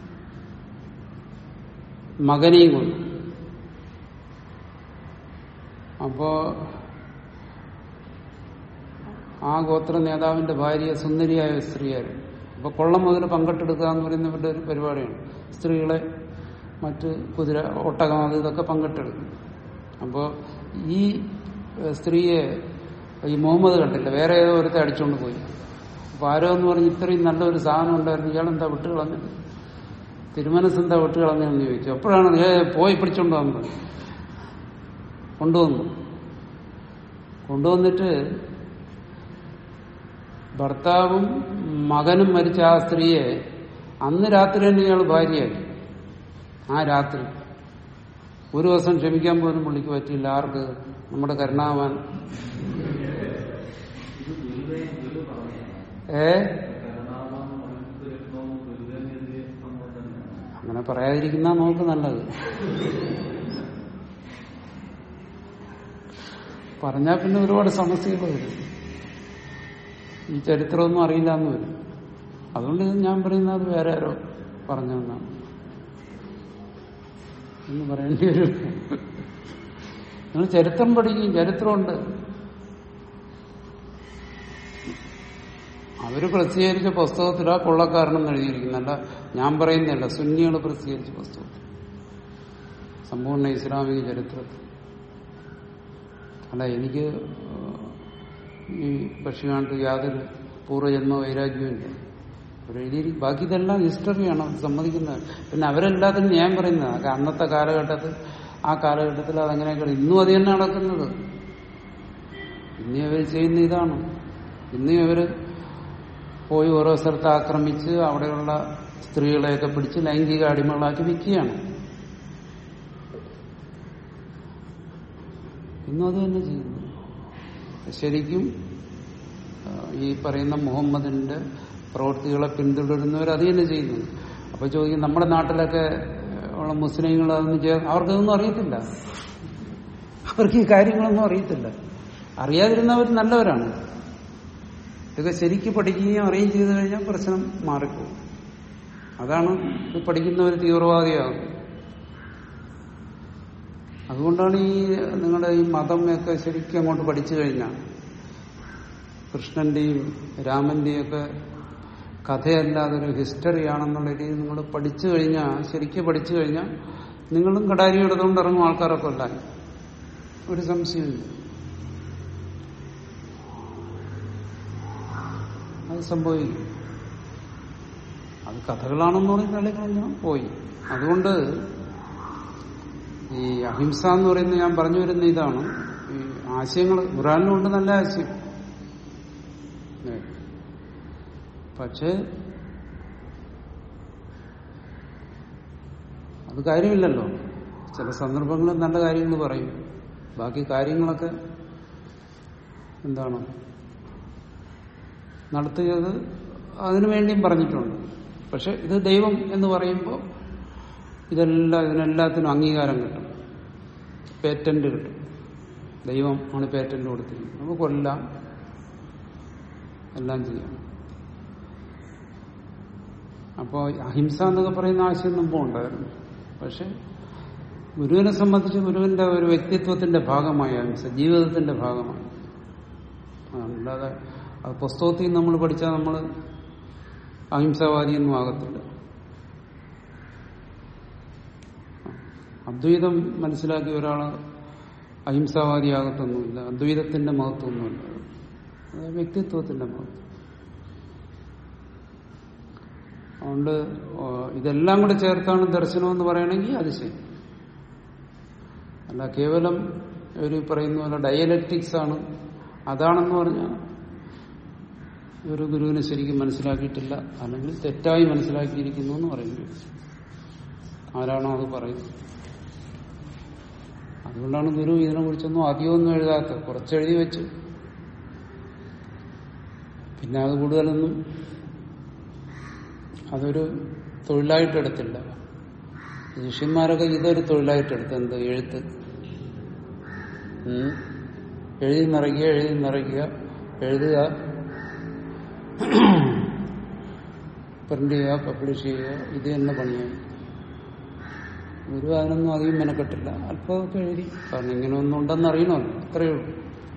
Speaker 1: മകനെയും കൊന്നു അപ്പോ ആ ഗോത്ര നേതാവിന്റെ ഭാര്യ സുന്ദരിയായ ഒരു സ്ത്രീയായിരുന്നു അപ്പൊ കൊള്ളം മുതൽ പങ്കിട്ടെടുക്കുക എന്ന് പറയുന്നവരുടെ ഒരു പരിപാടിയാണ് സ്ത്രീകളെ മറ്റ് കുതിര ഒട്ടകം അത് ഇതൊക്കെ പങ്കിട്ടെടുക്കും അപ്പോൾ ഈ ഏഹ്, സ്ത്രീയെ ഈ മുഹമ്മദ് കണ്ടില്ല വേറെ ഏതോ ഒരുത്തെ അടിച്ചുകൊണ്ട് പോയി അപ്പൊ ആരോ എന്ന് പറഞ്ഞ് ഇത്രയും നല്ലൊരു സാധനം ഉണ്ടായിരുന്നു ഇയാളെന്താ വിട്ടുകളഞ്ഞത് തിരുമനസ് എന്താ വിട്ടുകളഞ്ഞതെന്ന് ചോദിച്ചു അപ്പോഴാണ് ഏ പോയി പിടിച്ചോണ്ട് വന്നത് കൊണ്ടുവന്നു കൊണ്ടുവന്നിട്ട് ഭർത്താവും മകനും മരിച്ച ആ സ്ത്രീയെ അന്ന് രാത്രി തന്നെ ഇയാൾ ഭാര്യയാക്കി ആ രാത്രി ഒരു ദിവസം ക്ഷമിക്കാൻ പോലും പുള്ളിക്ക് പറ്റിയില്ല ആർക്ക് നമ്മുടെ കരുണാവാൻ
Speaker 3: ഇത് ഗുരുവേ ഗുരു പറഞ്ഞതാണ്
Speaker 1: ഏ
Speaker 3: കരുണാവാൻ മനസ്സിലാക്കണമെന്ന് ഗുരുവിനെതിരെ സംഭവം തന്നെയാണ്
Speaker 1: അങ്ങനെ പറയാതിരിക്കുന്ന നോക്ക് നല്ലത് പറഞ്ഞാൽ പിന്നെ ഒരുപാട് സമസ്യകൾ വരും ഈ ചരിത്രമൊന്നും അറിയില്ല എന്ന് വരും അതുകൊണ്ട് ഇത് ഞാൻ പറയുന്നത് വേറെ ആരോ പറഞ്ഞതെന്നാണ് എന്ന് പറയേണ്ടി വരും നിങ്ങൾ ചരിത്രം പഠിക്കും ചരിത്രമുണ്ട് അവര് പ്രസിദ്ധീകരിച്ച പുസ്തകത്തിലാ കൊള്ളക്കാരനെന്ന് എഴുതിയിരിക്കുന്നല്ല ഞാൻ പറയുന്നതല്ല സുന്നികൾ പ്രസിദ്ധീകരിച്ച പുസ്തകം സമ്പൂർണ്ണ ഇസ്ലാമിക ചരിത്രത്തിൽ അല്ല എനിക്ക് ഈ പക്ഷികാണ്ട് യാതൊരു പൂർവ്വജന്മ വൈരാഗ്യമില്ല അവരെഴുതി ബാക്കി ഇതെല്ലാം ഹിസ്റ്ററിയാണ് അത് സമ്മതിക്കുന്നത് പിന്നെ അവരെല്ലാത്തിനും ഞാൻ പറയുന്നത് അത് അന്നത്തെ കാലഘട്ടത്തിൽ ആ കാലഘട്ടത്തിൽ അതങ്ങനെയൊക്കെ ഇന്നും അത് തന്നെ നടക്കുന്നത് ഇനി അവർ ചെയ്യുന്ന ഇതാണ് ഇന്ന് ഇവര് പോയി ഓരോ സ്ഥലത്ത് ആക്രമിച്ച് അവിടെയുള്ള സ്ത്രീകളെയൊക്കെ പിടിച്ച് ലൈംഗിക അടിമകളാക്കി വിൽക്കുകയാണ് ഇന്നും അത് തന്നെ ചെയ്യുന്നു ശരിക്കും ആ, ഈ പറയുന്ന മുഹമ്മദിന്റെ പ്രവൃത്തികളെ പിന്തുടരുന്നവർ അത് തന്നെ ചെയ്യുന്നു അപ്പൊ ചോദിക്കും നമ്മുടെ നാട്ടിലൊക്കെ ഉള്ള മുസ്ലിങ്ങൾ അതൊന്നും ചെയ്യാൻ അവർക്കതൊന്നും അറിയത്തില്ല അവർക്ക് ഈ കാര്യങ്ങളൊന്നും അറിയത്തില്ല അറിയാതിരുന്നവർ നല്ലവരാണ് ഇതൊക്കെ ശരിക്ക് പഠിക്കുകയും അറിയുകയും ചെയ്തു കഴിഞ്ഞാൽ പ്രശ്നം മാറിപ്പോകും അതാണ് ഇത് പഠിക്കുന്നവർ തീവ്രവാദിയാകും അതുകൊണ്ടാണ് ഈ നിങ്ങളുടെ ഈ മതം ഒക്കെ ശരിക്കും അങ്ങോട്ട് പഠിച്ചു കഴിഞ്ഞാൽ കൃഷ്ണന്റെയും രാമന്റെയും ഒക്കെ കഥയല്ലാതെ ഒരു ഹിസ്റ്ററി ആണെന്നുള്ള രീതിയിൽ നിങ്ങൾ പഠിച്ചു കഴിഞ്ഞാൽ ശരിക്കും പഠിച്ചു കഴിഞ്ഞാൽ നിങ്ങളും കടാരി എടുത്തുകൊണ്ട് ഇറങ്ങും ആൾക്കാരൊക്കെ കൊല്ലാൻ ഒരു സംശയമില്ല സംഭവിക്കും അത് കഥകളാണെന്ന് പറഞ്ഞ് തള്ളിക്കളഞ്ഞാൽ പോയി അതുകൊണ്ട് ഈ അഹിംസ എന്ന് പറയുന്നത് ഞാൻ പറഞ്ഞു വരുന്ന ഇതാണ് ഈ ആശയങ്ങൾ ഖുറാനിലുണ്ട് നല്ല ആശയം ഏ. പക്ഷേ അത് കാര്യമില്ലല്ലോ ചില സന്ദർഭങ്ങളിൽ നല്ല കാര്യങ്ങൾ പറയും ബാക്കി കാര്യങ്ങളൊക്കെ എന്താണ് നടത്തിയത് അതിനു വേണ്ടിയും പറഞ്ഞിട്ടുണ്ട് പക്ഷെ ഇത് ദൈവം എന്ന് പറയുമ്പോൾ ഇതെല്ലാം ഇതിനെല്ലാത്തിനും അംഗീകാരം കിട്ടും പേറ്റന്റ് കിട്ടും ദൈവം ആണ് പേറ്റന്റ് കൊടുത്തിരിക്കുന്നത് നമുക്ക് കൊല്ലാം എല്ലാം ചെയ്യാം അപ്പോൾ അഹിംസ എന്നൊക്കെ പറയുന്ന ആശയം മുമ്പ് ഉണ്ടായിരുന്നു പക്ഷെ ഗുരുവിനെ സംബന്ധിച്ച് ഗുരുവിന്റെ ഒരു വ്യക്തിത്വത്തിന്റെ ഭാഗമായി അഹിംസ ജീവിതത്തിന്റെ ഭാഗമായി അതാണ്. അല്ലാതെ അത് പുസ്തകത്തിൽ നമ്മൾ പഠിച്ചാൽ നമ്മൾ അഹിംസാവാദിയൊന്നും ആകത്തില്ല അദ്വൈതം മനസ്സിലാക്കിയ ഒരാൾ അഹിംസാവാദിയാകത്തൊന്നുമില്ല അദ്വൈതത്തിന്റെ മഹത്വമൊന്നുമില്ല അത് വ്യക്തിത്വത്തിന്റെ മഹത്വം അതുകൊണ്ട് ഓ, ഇതെല്ലാം കൂടെ ചേർത്താണ് ദർശനം എന്ന് പറയണമെങ്കിൽ അത് ശരി അല്ല കേവലം ഒരു പറയുന്ന പോലെ ഡയലക്റ്റിക്സ് ആണ് അതാണെന്ന് പറഞ്ഞാൽ ഒരു ഗുരുവിനെ ശരിക്കും മനസ്സിലാക്കിയിട്ടില്ല അല്ലെങ്കിൽ തെറ്റായി മനസ്സിലാക്കിയിരിക്കുന്നു എന്ന് പറയുന്നു ആരാണോ അത് പറയുന്നത് അതുകൊണ്ടാണ് ഗുരു ഇതിനെ കുറിച്ചൊന്നും അധികമൊന്നും എഴുതാത്തത് കുറച്ചെഴുതി വെച്ചു പിന്നെ അത് കൂടുതലൊന്നും അതൊരു തൊഴിലായിട്ടെടുത്തില്ല ശിഷ്യന്മാരൊക്കെ ഇതൊരു തൊഴിലായിട്ടെടുത്ത് എന്ത് എഴുത്ത് ഉം. എഴുതി നിറയ്ക്കുക എഴുതി നിറയ്ക്കുക എഴുതുക പ്രിന്റ് ചെയ്യുക പബ്ലിഷ് ചെയ്യുക ഇത് തന്നെ പണിയായി ഗുരു അതിനൊന്നും അധികം മെനക്കെട്ടില്ല അല്പമൊക്കെ എഴുതി കാരണം ഇങ്ങനെ ഒന്നും ഉണ്ടെന്ന് അറിയണമല്ലോ അത്രയേ ഉള്ളൂ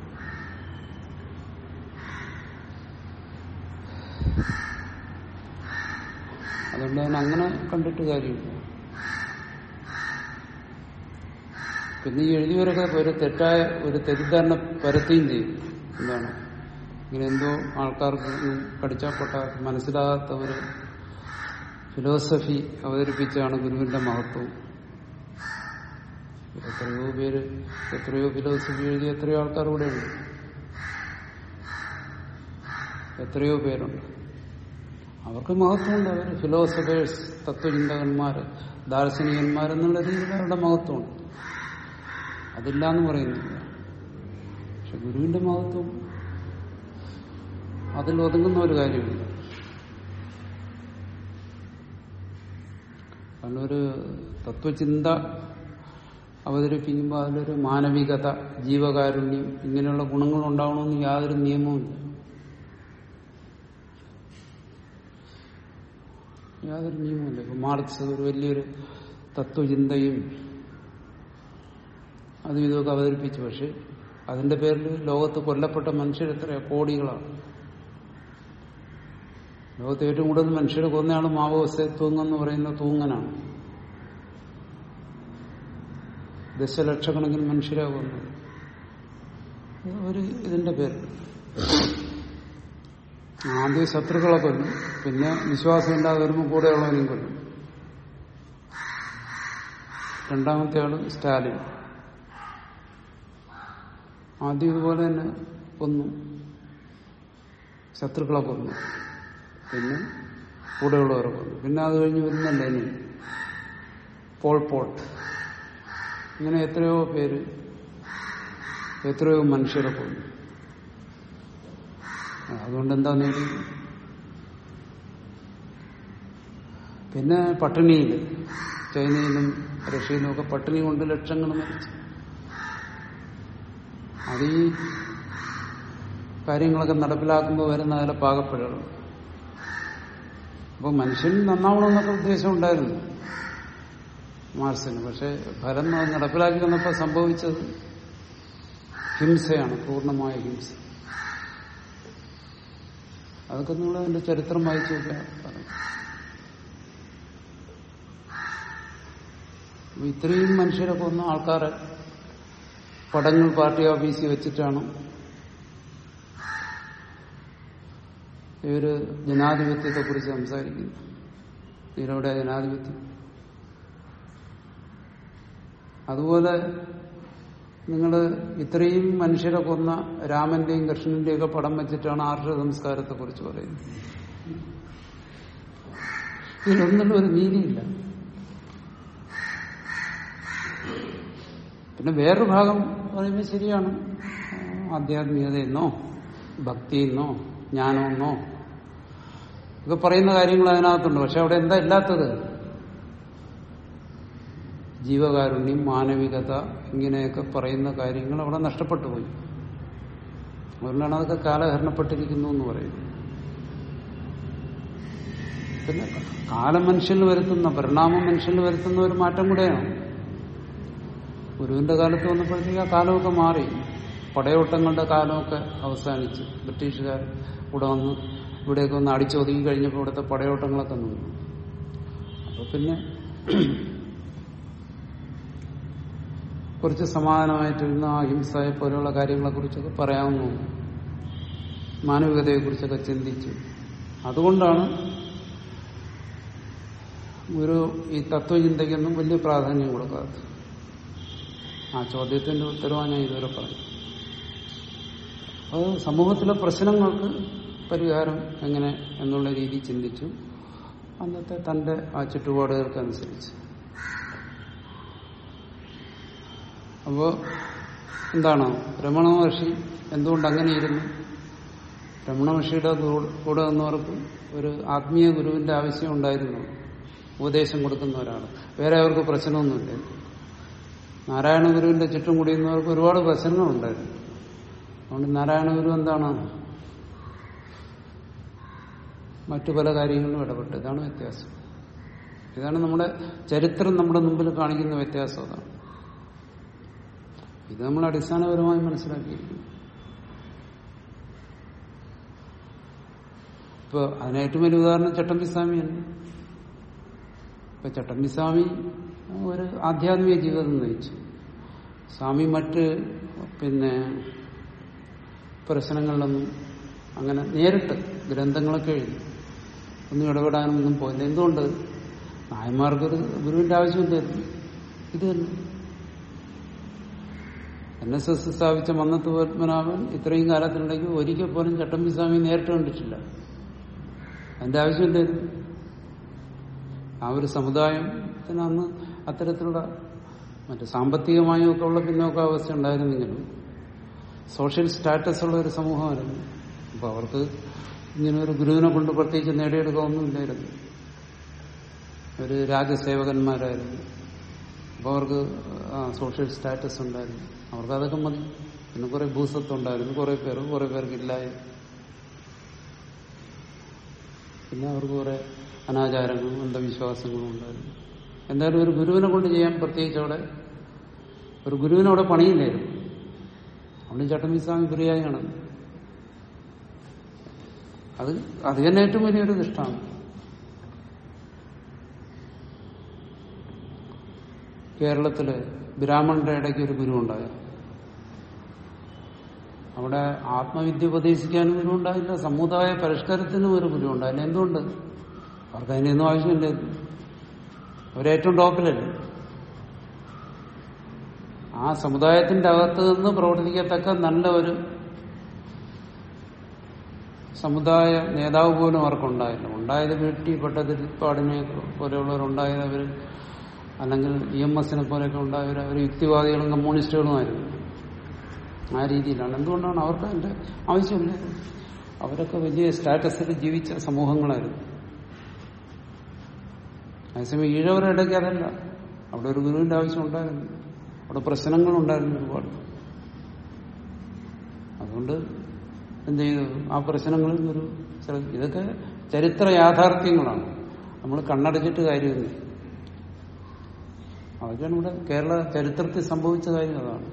Speaker 1: അതുകൊണ്ട് അതിന് അങ്ങനെ കണ്ടിട്ട് കാര്യമില്ല പിന്നെ ഈ എഴുതിയവരൊക്കെ ഒരു തെറ്റായ ഒരു തെറ്റിദ്ധാരണ പരത്തുകയും ചെയ്യും എന്താണ് ഇങ്ങനെ എന്തോ ആൾക്കാർക്ക് പഠിച്ചാൽ പൊട്ട മനസ്സിലാകാത്ത ഒരു ഫിലോസഫി അവതരിപ്പിച്ചാണ് ഗുരുവിന്റെ മഹത്വം എത്രയോ പേര് എത്രയോ ഫിലോസഫി എഴുതി എത്രയോ ആൾക്കാർ ഇവിടെ ഉണ്ട് എത്രയോ പേരുണ്ട് അവർക്ക് മഹത്വമുണ്ട് അവർ ഫിലോസഫേഴ്സ് തത്വചിന്തകന്മാര് ദാർശനികന്മാരെന്നുള്ള രീതിയിൽ അവരുടെ മഹത്വമുണ്ട് അതില്ല എന്ന് പറയുന്നില്ല പക്ഷെ ഗുരുവിന്റെ മഹത്വം അതിൽ ഒതുങ്ങുന്ന ഒരു കാര്യമില്ല കാരണം ഒരു തത്വചിന്ത അവതരിപ്പിക്കുമ്പോൾ അതിലൊരു മാനവികത ജീവകാരുണ്യം ഇങ്ങനെയുള്ള ഗുണങ്ങൾ ഉണ്ടാവണമെന്ന് യാതൊരു നിയമവുമില്ല യാതൊരു നിയമമില്ല ഇപ്പൊ മാർക്സ് ഒരു വലിയൊരു തത്വചിന്തയും അതും ഇതൊക്കെ അവതരിപ്പിച്ചു പക്ഷെ അതിന്റെ പേരിൽ ലോകത്ത് കൊല്ലപ്പെട്ട മനുഷ്യർ എത്ര കോടികളാണ് ലോകത്ത് ഏറ്റവും കൂടുതൽ മനുഷ്യരെ കൊന്നയാൾ മാവോസെ തൂങ്ങെന്ന് പറയുന്ന തൂങ്ങനാണ് ദശലക്ഷക്കണക്കിന് മനുഷ്യരെ കൊന്നത് ഒരു ഇതിന്റെ പേര് ആദ്യം ശത്രുക്കളെ കൊല്ലും പിന്നെ വിശ്വാസമില്ലാതെ വരുമ്പോൾ കൂടെയുള്ളവനെയും കൊല്ലും രണ്ടാമത്തെ ആള് സ്റ്റാലിൻ ആദ്യം ഇതുപോലെ തന്നെ കൊന്നു ശത്രുക്കളെ കൊന്നു പിന്നെ കൂടെയുള്ളവരെ കൊന്നു പിന്നെ അത് കഴിഞ്ഞ് വരുന്ന ലെനിൻ പോൾ പോട്ട് ഇങ്ങനെ എത്രയോ പേര് എത്രയോ മനുഷ്യരെ കൊന്നു അതുകൊണ്ട് എന്താ നേടി പിന്നെ പട്ടിണിയിൽ ചൈനയിലും റഷ്യയിലും ഒക്കെ പട്ടിണി കൊണ്ട് ലക്ഷങ്ങൾ മരിച്ചു അത് ഈ കാര്യങ്ങളൊക്കെ നടപ്പിലാക്കുമ്പോൾ വരുന്ന അതിലെ പാകപ്പിഴകൾ അപ്പോൾ മനുഷ്യൻ നന്നാവണമെന്നൊക്കെ ഉദ്ദേശം ഉണ്ടായിരുന്നു മാർസിന് പക്ഷെ ഫലം അത് നടപ്പിലാക്കി വന്നപ്പോൾ സംഭവിച്ചത് ഹിംസയാണ് പൂർണ്ണമായ ഹിംസ അതൊക്കെ നിങ്ങൾ അതിന്റെ ചരിത്രം വായിച്ചു നോക്കിയാൽ പറയും അപ്പൊ ഇത്രയും മനുഷ്യരെ കൊന്ന ആൾക്കാരെ പടങ്ങൾ പാർട്ടി ഓഫീസിൽ വെച്ചിട്ടാണ് ഇവര് ജനാധിപത്യത്തെ കുറിച്ച് സംസാരിക്കുന്നു ഇതിലൂടെ ജനാധിപത്യം അതുപോലെ നിങ്ങൾ ഇത്രയും മനുഷ്യരെ കൊന്ന രാമന്റെയും കൃഷ്ണന്റെയും ഒക്കെ പടം വെച്ചിട്ടാണ് ആർഷ സംസ്കാരത്തെ കുറിച്ച് പറയുന്നത് ഇതിലൊന്നും ഒരു നീതിയില്ല പിന്നെ വേറൊരു ഭാഗം പറയുമ്പോൾ ശരിയാണ് ആധ്യാത്മികതയെന്നോ ഭക്തിയെന്നോ ജ്ഞാനമെന്നോ ഒക്കെ പറയുന്ന കാര്യങ്ങൾ അതിനകത്തുണ്ട് പക്ഷെ അവിടെ എന്താ ഇല്ലാത്തത് ജീവകാരുണ്യം മാനവികത ഇങ്ങനെയൊക്കെ പറയുന്ന കാര്യങ്ങൾ അവിടെ നഷ്ടപ്പെട്ടു പോയി അതുകൊണ്ടാണ് അതൊക്കെ കാലഹരണപ്പെട്ടിരിക്കുന്നു എന്ന് പറയുന്നത് പിന്നെ കാലം മനുഷ്യനിൽ വരുത്തുന്ന പരിണാമം മനുഷ്യനിൽ വരുത്തുന്ന ഒരു മാറ്റം കൂടെയാണ് ഗുരുവിന്റെ കാലത്ത് വന്നപ്പോഴത്തേക്ക് ആ കാലമൊക്കെ മാറി പടയോട്ടങ്ങളുടെ കാലമൊക്കെ അവസാനിച്ച് ബ്രിട്ടീഷുകാർ ഇവിടെ വന്ന് ഇവിടെയൊക്കെ ഒന്ന് അടിച്ചൊതുങ്ങി കഴിഞ്ഞപ്പോൾ ഇവിടുത്തെ പടയോട്ടങ്ങളൊക്കെ നിന്നു അപ്പൊ പിന്നെ കുറച്ച് സമാധാനമായിട്ടിരുന്ന അഹിംസയെ പോലെയുള്ള കാര്യങ്ങളെ കുറിച്ചൊക്കെ പറയാവുന്നു മാനവികതയെ കുറിച്ചൊക്കെ ചിന്തിച്ചു അതുകൊണ്ടാണ് ഒരു ഈ തത്വചിന്തയ്ക്കൊന്നും വലിയ പ്രാധാന്യം കൊടുക്കാത്തത് ആ ചോദ്യത്തിന്റെ ഉത്തരവാണ് ഞാൻ ഇതുവരെ പറഞ്ഞു അത് സമൂഹത്തിലെ പ്രശ്നങ്ങൾക്ക് പരിഹാരം എങ്ങനെ എന്നുള്ള രീതി ചിന്തിച്ചു അന്നത്തെ തന്റെ ആ ചുറ്റുപാടുകൾക്കനുസരിച്ച് അപ്പോ എന്താണ് രമണ മഹർഷി എന്തുകൊണ്ട് അങ്ങനെ ഇരുന്നു രമണ മഹർഷിയുടെ കൂ- കൂടെ നിന്നവർക്ക് ഒരു ആത്മീയ ഗുരുവിന്റെ ആവശ്യം ഉണ്ടായിരുന്നു ഉപദേശം കൊടുക്കുന്ന ഒരാൾ വേറെ അവർക്ക് പ്രശ്നമൊന്നുമില്ല നാരായണ ഗുരുവിന്റെ ചുറ്റും കൂടിയുന്നവർക്ക് ഒരുപാട് പ്രശ്നങ്ങളുണ്ടായിരുന്നു അതുകൊണ്ട് നാരായണ ഗുരു എന്താണ് മറ്റു പല കാര്യങ്ങളിലും ഇടപെട്ട് ഇതാണ് വ്യത്യാസം ഇതാണ് നമ്മുടെ ചരിത്രം നമ്മുടെ മുമ്പിൽ കാണിക്കുന്ന വ്യത്യാസം അതാണ് ഇത് നമ്മൾ അടിസ്ഥാനപരമായി മനസ്സിലാക്കിയിരിക്കുന്നു ഇപ്പൊ അതിന് ഏറ്റവും വലിയ ഉദാഹരണം ചട്ടമ്പിസ്വാമിയാണ് ഇപ്പൊ ചട്ടമ്പിസ്വാമി ഒരു ആധ്യാത്മിക ജീവിതം നയിച്ചു സ്വാമി മറ്റ് പിന്നെ പ്രശ്നങ്ങളിലൊന്നും അങ്ങനെ നേരിട്ട് ഗ്രന്ഥങ്ങളൊക്കെ എഴുതി ഒന്നും ഇടപെടാനും ഒന്നും പോയില്ല എന്തുകൊണ്ട് നായന്മാർക്കൊരു ഗുരുവിന്റെ ആവശ്യമില്ലായിരുന്നു ഇത് തന്നെ എൻ എസ് എസ് സ്ഥാപിച്ച മന്നത്ത് പത്മനാഭൻ ഇത്രയും കാലത്തിനുണ്ടെങ്കിൽ ഒരിക്കൽ പോലും ചട്ടമ്പി സ്വാമി നേരിട്ട് കണ്ടിട്ടില്ല അതിന്റെ ആവശ്യമില്ലായിരുന്നു ആ ഒരു സമുദായത്തിന് അന്ന് അത്തരത്തിലുള്ള മറ്റു സാമ്പത്തികമായും ഒക്കെ ഉള്ള പിന്നോക്കാവസ്ഥ ഉണ്ടായിരുന്നെങ്കിലും സോഷ്യൽ സ്റ്റാറ്റസ് ഉള്ള ഒരു സമൂഹമായിരുന്നു അപ്പൊ അവർക്ക് ഇങ്ങനെ ഒരു ഗുരുവിനെ കൊണ്ട് പ്രത്യേകിച്ച് നേടിയെടുക്കാനൊന്നുമില്ലായിരുന്നു ഒരു രാജസേവകന്മാരായിരുന്നു അപ്പൊ അവർക്ക് ആ, സോഷ്യൽ സ്റ്റാറ്റസ് ഉണ്ടായിരുന്നു അവർക്ക് അതൊക്കെ മതി പിന്നെ കുറെ ഭൂസത്വം ഉണ്ടായിരുന്നു കുറെ പേർക്ക് കുറെ പേർക്ക് ഇല്ലായിരുന്നു പിന്നെ അവർക്ക് കുറെ അനാചാരങ്ങളും അന്ധവിശ്വാസങ്ങളും ഉണ്ടായിരുന്നു എന്തായാലും ഒരു ഗുരുവിനെ കൊണ്ട് ചെയ്യാൻ പ്രത്യേകിച്ച് അവിടെ ഒരു ഗുരുവിന് അവിടെ പണിയില്ലായിരുന്നു അവിടെ ചട്ടമ്പി സ്വാമി ഗുരുയായാണ് അത് അത് തന്നെ ഏറ്റവും വലിയൊരു ദൃഷ്ടാണ് കേരളത്തില് ബ്രാഹ്മണന്റെ ഇടയ്ക്ക് ഒരു ഗുരു ഉണ്ടായ അവിടെ ആത്മവിദ്യ ഉപദേശിക്കാനും ഗുരു ഉണ്ടായില്ല സമുദായ പരിഷ്കരത്തിനും ഒരു ഗുരു ഉണ്ടായില്ല എന്തുകൊണ്ട് അവർക്ക് അതിനൊന്നും ആവശ്യമില്ലായിരുന്നു അവരേറ്റവും ടോപ്പിലല്ലേ ആ സമുദായത്തിന്റെ അകത്ത് നിന്ന് പ്രവർത്തിക്കത്തക്ക നല്ല ഒരു സമുദായ നേതാവ് പോലും അവർക്കുണ്ടായില്ല ഉണ്ടായത് വീട്ടി പട്ടതിരിപ്പാടിനെ പോലെയുള്ളവരുണ്ടായത് അവർ അല്ലെങ്കിൽ ഇ എം എസിനെ പോലെയൊക്കെ ഉണ്ടായവർ അവർ യുക്തിവാദികളും കമ്മ്യൂണിസ്റ്റുകളുമായിരുന്നു ആ രീതിയിലാണ് എന്തുകൊണ്ടാണ് അവർക്ക് അതിന്റെ ആവശ്യമില്ല അവരൊക്കെ വലിയ സ്റ്റാറ്റസിൽ ജീവിച്ച സമൂഹങ്ങളായിരുന്നു അതേസമയം ഈഴവരുടെ ഇടയ്ക്ക് അതല്ല അവിടെ ഒരു ഗുരുവിന്റെ ആവശ്യം ഉണ്ടായിരുന്നു അവിടെ പ്രശ്നങ്ങളുണ്ടായിരുന്നു ഒരുപാട് അതുകൊണ്ട് എന്ത് ചെയ്തു ആ പ്രശ്നങ്ങളിൽ ഒരു ശ്രദ്ധ ഇതൊക്കെ ചരിത്ര യാഥാർത്ഥ്യങ്ങളാണ് നമ്മൾ കണ്ണടച്ചിട്ട് കാര്യമില്ല അതൊക്കെയാണ് ഇവിടെ കേരള ചരിത്രത്തിൽ സംഭവിച്ച കാര്യം അതാണ്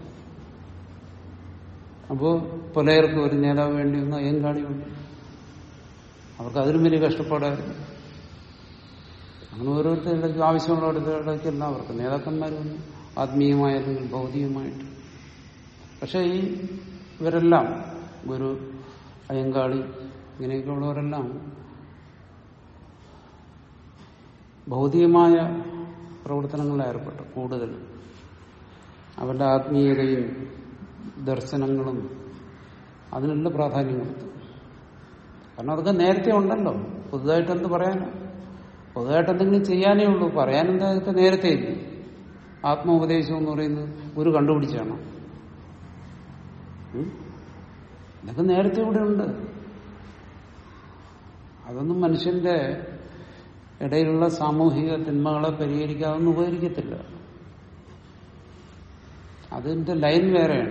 Speaker 1: അപ്പോ പുലയർക്ക് ഒരു നേതാവ് വേണ്ടി വന്ന അയ്യങ്കാളി വേണ്ടി അവർക്ക് അതിലും വലിയ കഷ്ടപ്പാടായിരുന്നു അങ്ങനെ ഓരോരുത്തരുടെ ആവശ്യമുള്ളവരുടെക്കെല്ലാം അവർക്ക് നേതാക്കന്മാർ വന്നു ആത്മീയമായ അല്ലെങ്കിൽ ഭൗതികമായിട്ട് പക്ഷെ ഈ ഇവരെല്ലാം ഗുരു അയ്യങ്കാളി ഇങ്ങനെയൊക്കെ ഉള്ളവരെല്ലാം ഭൗതികമായ പ്രവർത്തനങ്ങളിൽ ഏർപ്പെട്ടു കൂടുതൽ അവരുടെ ആത്മീയതയും ദർശനങ്ങളും അതിനുള്ള പ്രാധാന്യം കൊടുത്തു കാരണം അതൊക്കെ നേരത്തെ ഉണ്ടല്ലോ പുതുതായിട്ട് എന്ത് പറയാനാ പുതുതായിട്ട് എന്തെങ്കിലും ചെയ്യാനേ ഉള്ളൂ പറയാനെന്താ ഇതൊക്കെ നേരത്തെ ഇല്ലേ ആത്മോപദേശം എന്ന് പറയുന്നത് ഗുരു കണ്ടുപിടിച്ചാണ് ഉം? ഇതൊക്കെ നേരത്തെ ഇവിടെ ഉണ്ട് അതൊന്നും മനുഷ്യന്റെ ഇടയിലുള്ള സാമൂഹിക തിന്മകളെ പരിഹരിക്കാൻ അതൊന്നും ഉപകരിക്കത്തില്ല അതിന്റെ ലൈൻ വേറെയാണ്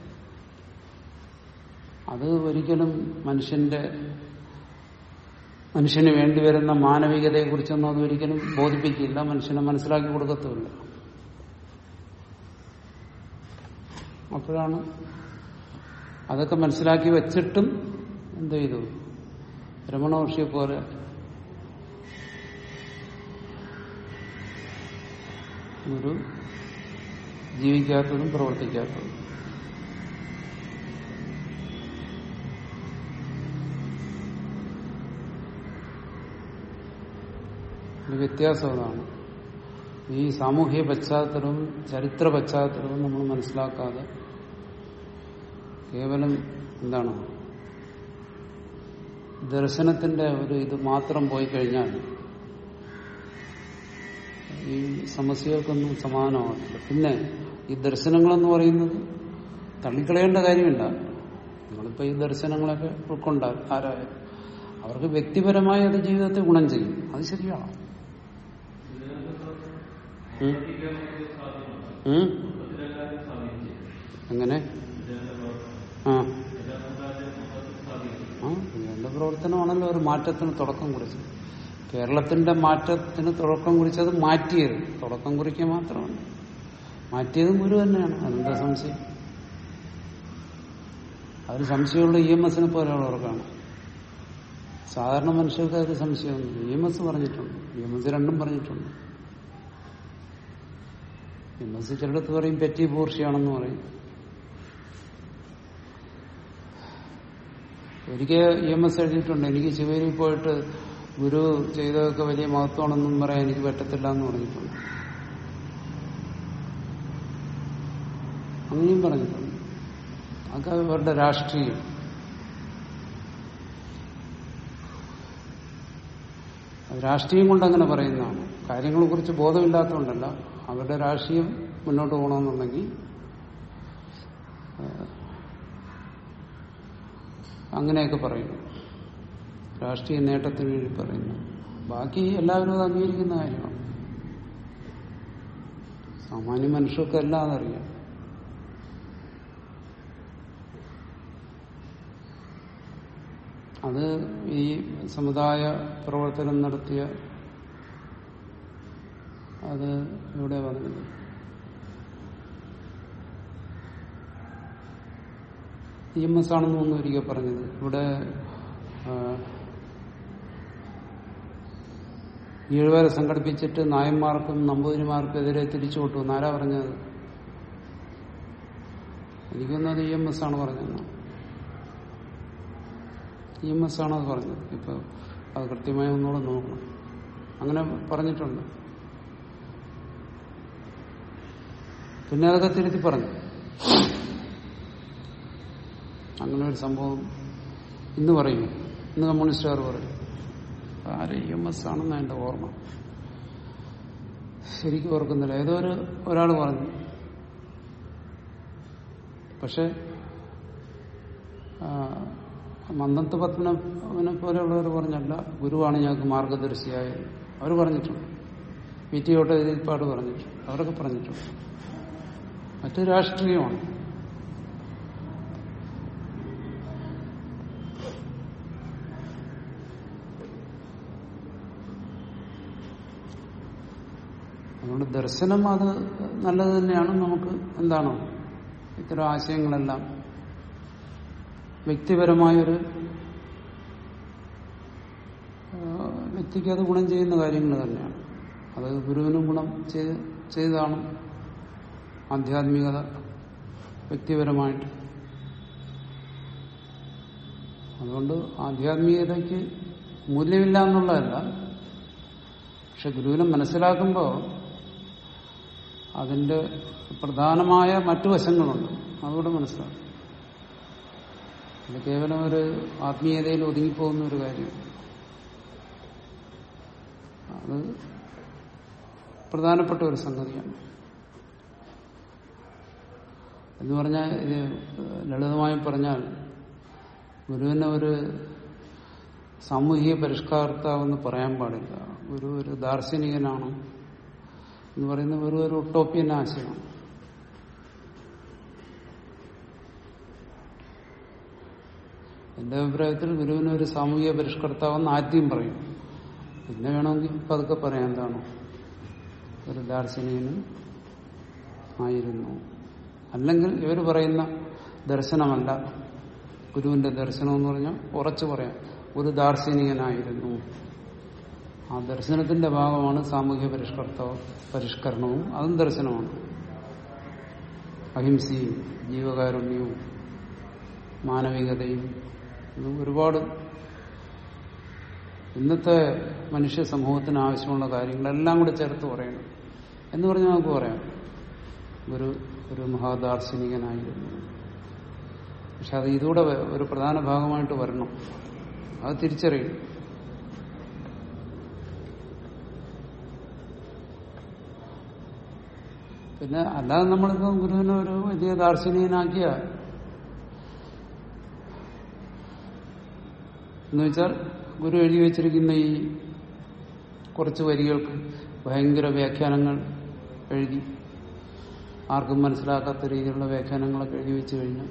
Speaker 1: അത് ഒരിക്കലും മനുഷ്യന്റെ മനുഷ്യന് വേണ്ടിവരുന്ന മാനവികതയെക്കുറിച്ചൊന്നും അത് ഒരിക്കലും ബോധിപ്പിക്കില്ല മനുഷ്യനെ മനസ്സിലാക്കി കൊടുക്കത്തുമില്ല അപ്പോഴാണ് അതൊക്കെ മനസ്സിലാക്കി വെച്ചിട്ടും എന്ത് ചെയ്തു രമണ മഹർഷിയെ പോലെ ഒരു ജീവിക്കാത്തതും പ്രവർത്തിക്കാത്തതും ഒരു വ്യത്യാസം അതാണ് ഈ സാമൂഹിക പശ്ചാത്തലവും ചരിത്ര പശ്ചാത്തലവും നമ്മൾ മനസ്സിലാക്കാതെ കേവലം എന്താണ് ദർശനത്തിന്റെ ഒരു ഇത് മാത്രം പോയി കഴിഞ്ഞാൽ ഈ സമസ്യകൾക്കൊന്നും സമാധാനമാകത്തില്ല പിന്നെ ഈ ദർശനങ്ങളെന്ന് പറയുന്നത് തള്ളിക്കളയേണ്ട കാര്യമില്ല നിങ്ങളിപ്പോ ഈ ദർശനങ്ങളൊക്കെ ഉൾക്കൊണ്ടാൽ ആരായാലും അവർക്ക് വ്യക്തിപരമായി അത് ജീവിതത്തെ ഗുണം ചെയ്യും അത് ശരിയാണ് ഉം. ഉം? എങ്ങനെ ആ ആ ഇതിന്റെ പ്രവർത്തനമാണല്ലോ ഒരു മാറ്റത്തിന് തുടക്കം കുറിച്ചത് കേരളത്തിന്റെ മാറ്റത്തിന് തുടക്കം കുറിച്ചത് മാറ്റിയത് തുടക്കം കുറിക്കുക മാത്രമാണ് മാറ്റിയതും ഗുരു തന്നെയാണ് അതെന്താ സംശയം അതിൽ സംശയമുള്ള ഇ എം എസിനെ പോലെയുള്ളവർക്കാണ് സാധാരണ മനുഷ്യർക്ക് അതിൽ സംശയമൊന്നുമില്ല ഇ എം എസ് പറഞ്ഞിട്ടുണ്ട് ഇ എം എസ് രണ്ടും പറഞ്ഞിട്ടുണ്ട് ഇ എം എസ് ചിലടത്ത് പറയും പെറ്റി പൂർഷിയാണെന്ന് പറയും ഒരിക്കൽ ഇ എം എസ് എഴുതിയിട്ടുണ്ട് എനിക്ക് ശിവരിൽ പോയിട്ട് ഗുരു ചെയ്തതൊക്കെ വലിയ മഹത്വമാണെന്നും പറയാൻ എനിക്ക് പറ്റത്തില്ല എന്ന് പറഞ്ഞിട്ടുണ്ട് അങ്ങനെയും പറഞ്ഞിട്ടുണ്ട് അതൊക്കെ അവരുടെ രാഷ്ട്രീയം അത് രാഷ്ട്രീയം കൊണ്ട് അങ്ങനെ പറയുന്നതാണ് കാര്യങ്ങളെ കുറിച്ച് ബോധമില്ലാത്തതുകൊണ്ടല്ല അവരുടെ രാഷ്ട്രീയം മുന്നോട്ട് പോകണമെന്നുണ്ടെങ്കിൽ ഏഹ്, അങ്ങനെയൊക്കെ പറയുന്നു രാഷ്ട്രീയ നേട്ടത്തിന് വേണ്ടി പറയുന്നു ബാക്കി എല്ലാവരും അത് അംഗീകരിക്കുന്ന കാര്യമാണ് സാമാന്യ മനുഷ്യർക്ക് എല്ലാം അതറിയാം അത് ഈ സമുദായ പ്രവർത്തനം നടത്തിയ അത് ഇവിടെ പറഞ്ഞത് ഇ എം എസ് ആണെന്ന് ഒന്ന് ഒരിക്കൽ പറഞ്ഞത് ഇവിടെ ആ, ഈഴുവരെ സംഘടിപ്പിച്ചിട്ട് നായന്മാർക്കും നമ്പൂതിരിമാർക്കും എതിരെ തിരിച്ചു വിട്ടു എന്നാരാ പറഞ്ഞത് എനിക്കൊന്നത് ഇ എം എസ് ആണ് പറഞ്ഞത് ഇ എം എസ് ആണ് അത് പറഞ്ഞത് ഇപ്പൊ അത് കൃത്യമായി ഒന്നുകൂടെ നോക്കണം അങ്ങനെ പറഞ്ഞിട്ടുണ്ട് പിന്നെ അതൊക്കെ തിരുത്തി പറഞ്ഞു അങ്ങനെ ഒരു സംഭവം ഇന്ന് പറയും ഇന്ന് കമ്മ്യൂണിസ്റ്റുകാർ പറയും ആര് ഇ എം എസ് ആണെന്ന് എന്റെ ഓർമ്മ ശരിക്കും ഓർക്കുന്നില്ല ഏതോ ഒരു ഒരാൾ പറഞ്ഞു പക്ഷെ ആ, മന്ദത്ത് പത്മനെ പോലെയുള്ളവർ പറഞ്ഞല്ല ഗുരുവാണ് ഞങ്ങൾക്ക് മാർഗദർശിയായത് അവർ പറഞ്ഞിട്ടുണ്ട് വി ടി ഓട്ട ഇതിൽപ്പാട് പറഞ്ഞിട്ടുണ്ട് അവരൊക്കെ പറഞ്ഞിട്ടുണ്ട് മറ്റു രാഷ്ട്രീയമാണ് അതുകൊണ്ട് ദർശനം അത് നല്ലത് തന്നെയാണ് നമുക്ക് എന്താണ് ഇത്തരം ആശയങ്ങളെല്ലാം വ്യക്തിപരമായൊരു ആ, വ്യക്തിക്ക് അത് ഗുണം ചെയ്യുന്ന കാര്യങ്ങൾ തന്നെയാണ് അത് ഗുരുവിനും ഗുണം ചെയ്ത് ചെയ്തതാണ് ആധ്യാത്മികത വ്യക്തിപരമായിട്ട് അതുകൊണ്ട് ആധ്യാത്മികതയ്ക്ക് മൂല്യമില്ല എന്നുള്ളതല്ല പക്ഷെ ഗുരുവിനെ മനസ്സിലാക്കുമ്പോൾ അതിന്റെ പ്രധാനമായ മറ്റു വശങ്ങളുണ്ട് അതുകൂടെ മനസ്സിലാക്കും അത് കേവലം ഒരു ആത്മീയതയിൽ ഒതുങ്ങിപ്പോകുന്ന ഒരു കാര്യം അത് പ്രധാനപ്പെട്ട ഒരു സംഗതിയാണ് എന്ന് പറഞ്ഞാൽ ഇത് ലളിതമായി പറഞ്ഞാൽ ഗുരുവിനെ ഒരു സാമൂഹിക പരിഷ്കർത്താവെന്ന് പറയാൻ പാടില്ല ഗുരു ഒരു ദാർശനികനാണ് എന്ന് പറയുന്നത് വെറും ഒരു ഒട്ടോപ്യൻ ആശയമാണ് എന്റെ അഭിപ്രായത്തിൽ ഗുരുവിനെ ഒരു സാമൂഹിക പരിഷ്കർത്താവെന്ന് ആദ്യം പറയും പിന്നെ വേണമെങ്കിൽ പതുക്കെ പറയാം എന്താണ് ഒരു ദാർശനികനും ആയിരുന്നു അല്ലെങ്കിൽ ഇവർ പറയുന്ന ദർശനമല്ല ഗുരുവിന്റെ ദർശനം എന്ന് പറഞ്ഞാൽ ഉറച്ചു പറയാം ഒരു ദാർശനികനായിരുന്നു ആ ദർശനത്തിന്റെ ഭാഗമാണ് സാമൂഹ്യ പരിഷ്കർത്താവ് പരിഷ്കരണവും അതും ദർശനമാണ് അഹിംസയും ജീവകാരുണ്യവും മാനവികതയും ഇതും ഒരുപാട് ഇന്നത്തെ മനുഷ്യ സമൂഹത്തിന് ആവശ്യമുള്ള കാര്യങ്ങളെല്ലാം കൂടെ ചേർത്ത് പറയണം എന്ന് പറഞ്ഞാൽ നമുക്ക് പറയാം ഒരു ഒരു മഹാദാർശനികനായിരുന്നു പക്ഷെ അത് ഇതൂടെ ഒരു പ്രധാന ഭാഗമായിട്ട് വരണം അത് തിരിച്ചറിയും പിന്നെ അല്ലാതെ നമ്മളിപ്പം ഗുരുവിനെ ഒരു വലിയ ദാർശനികനാക്കിയ എന്ന് വെച്ചാൽ ഗുരു എഴുതി വെച്ചിരിക്കുന്ന ഈ കുറച്ച് വരികൾക്ക് ഭയങ്കര വ്യാഖ്യാനങ്ങൾ എഴുതി ആർക്കും മനസ്സിലാക്കാത്ത രീതിയിലുള്ള വ്യാഖ്യാനങ്ങളൊക്കെ എഴുതി വെച്ച് കഴിഞ്ഞാൽ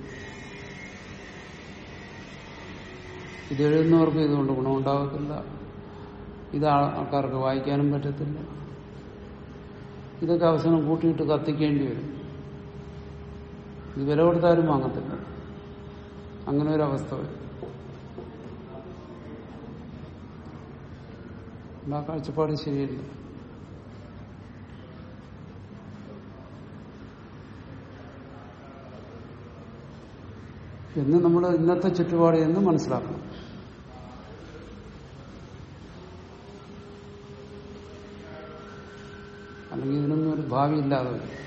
Speaker 1: ഇത് എഴുതുന്നവർക്ക് ഇതുകൊണ്ട് ഗുണമുണ്ടാകത്തില്ല ഇത് ആ- ആൾക്കാർക്ക് വായിക്കാനും പറ്റത്തില്ല ഇതൊക്കെ അവസാനം കൂട്ടിയിട്ട് കത്തിക്കേണ്ടി വരും ഇത് വില കൊടുത്താലും വാങ്ങത്തില്ല അങ്ങനെ ഒരു അവസ്ഥ വരും ആ കാഴ്ചപ്പാട് ശരിയല്ല എന്ന് നമ്മൾ ഇന്നത്തെ ചുറ്റുപാട് എന്ന് മനസ്സിലാക്കണം അല്ലെങ്കിൽ ഇതിനൊന്നും ഒരു ഭാവി ഇല്ലാതെ വരും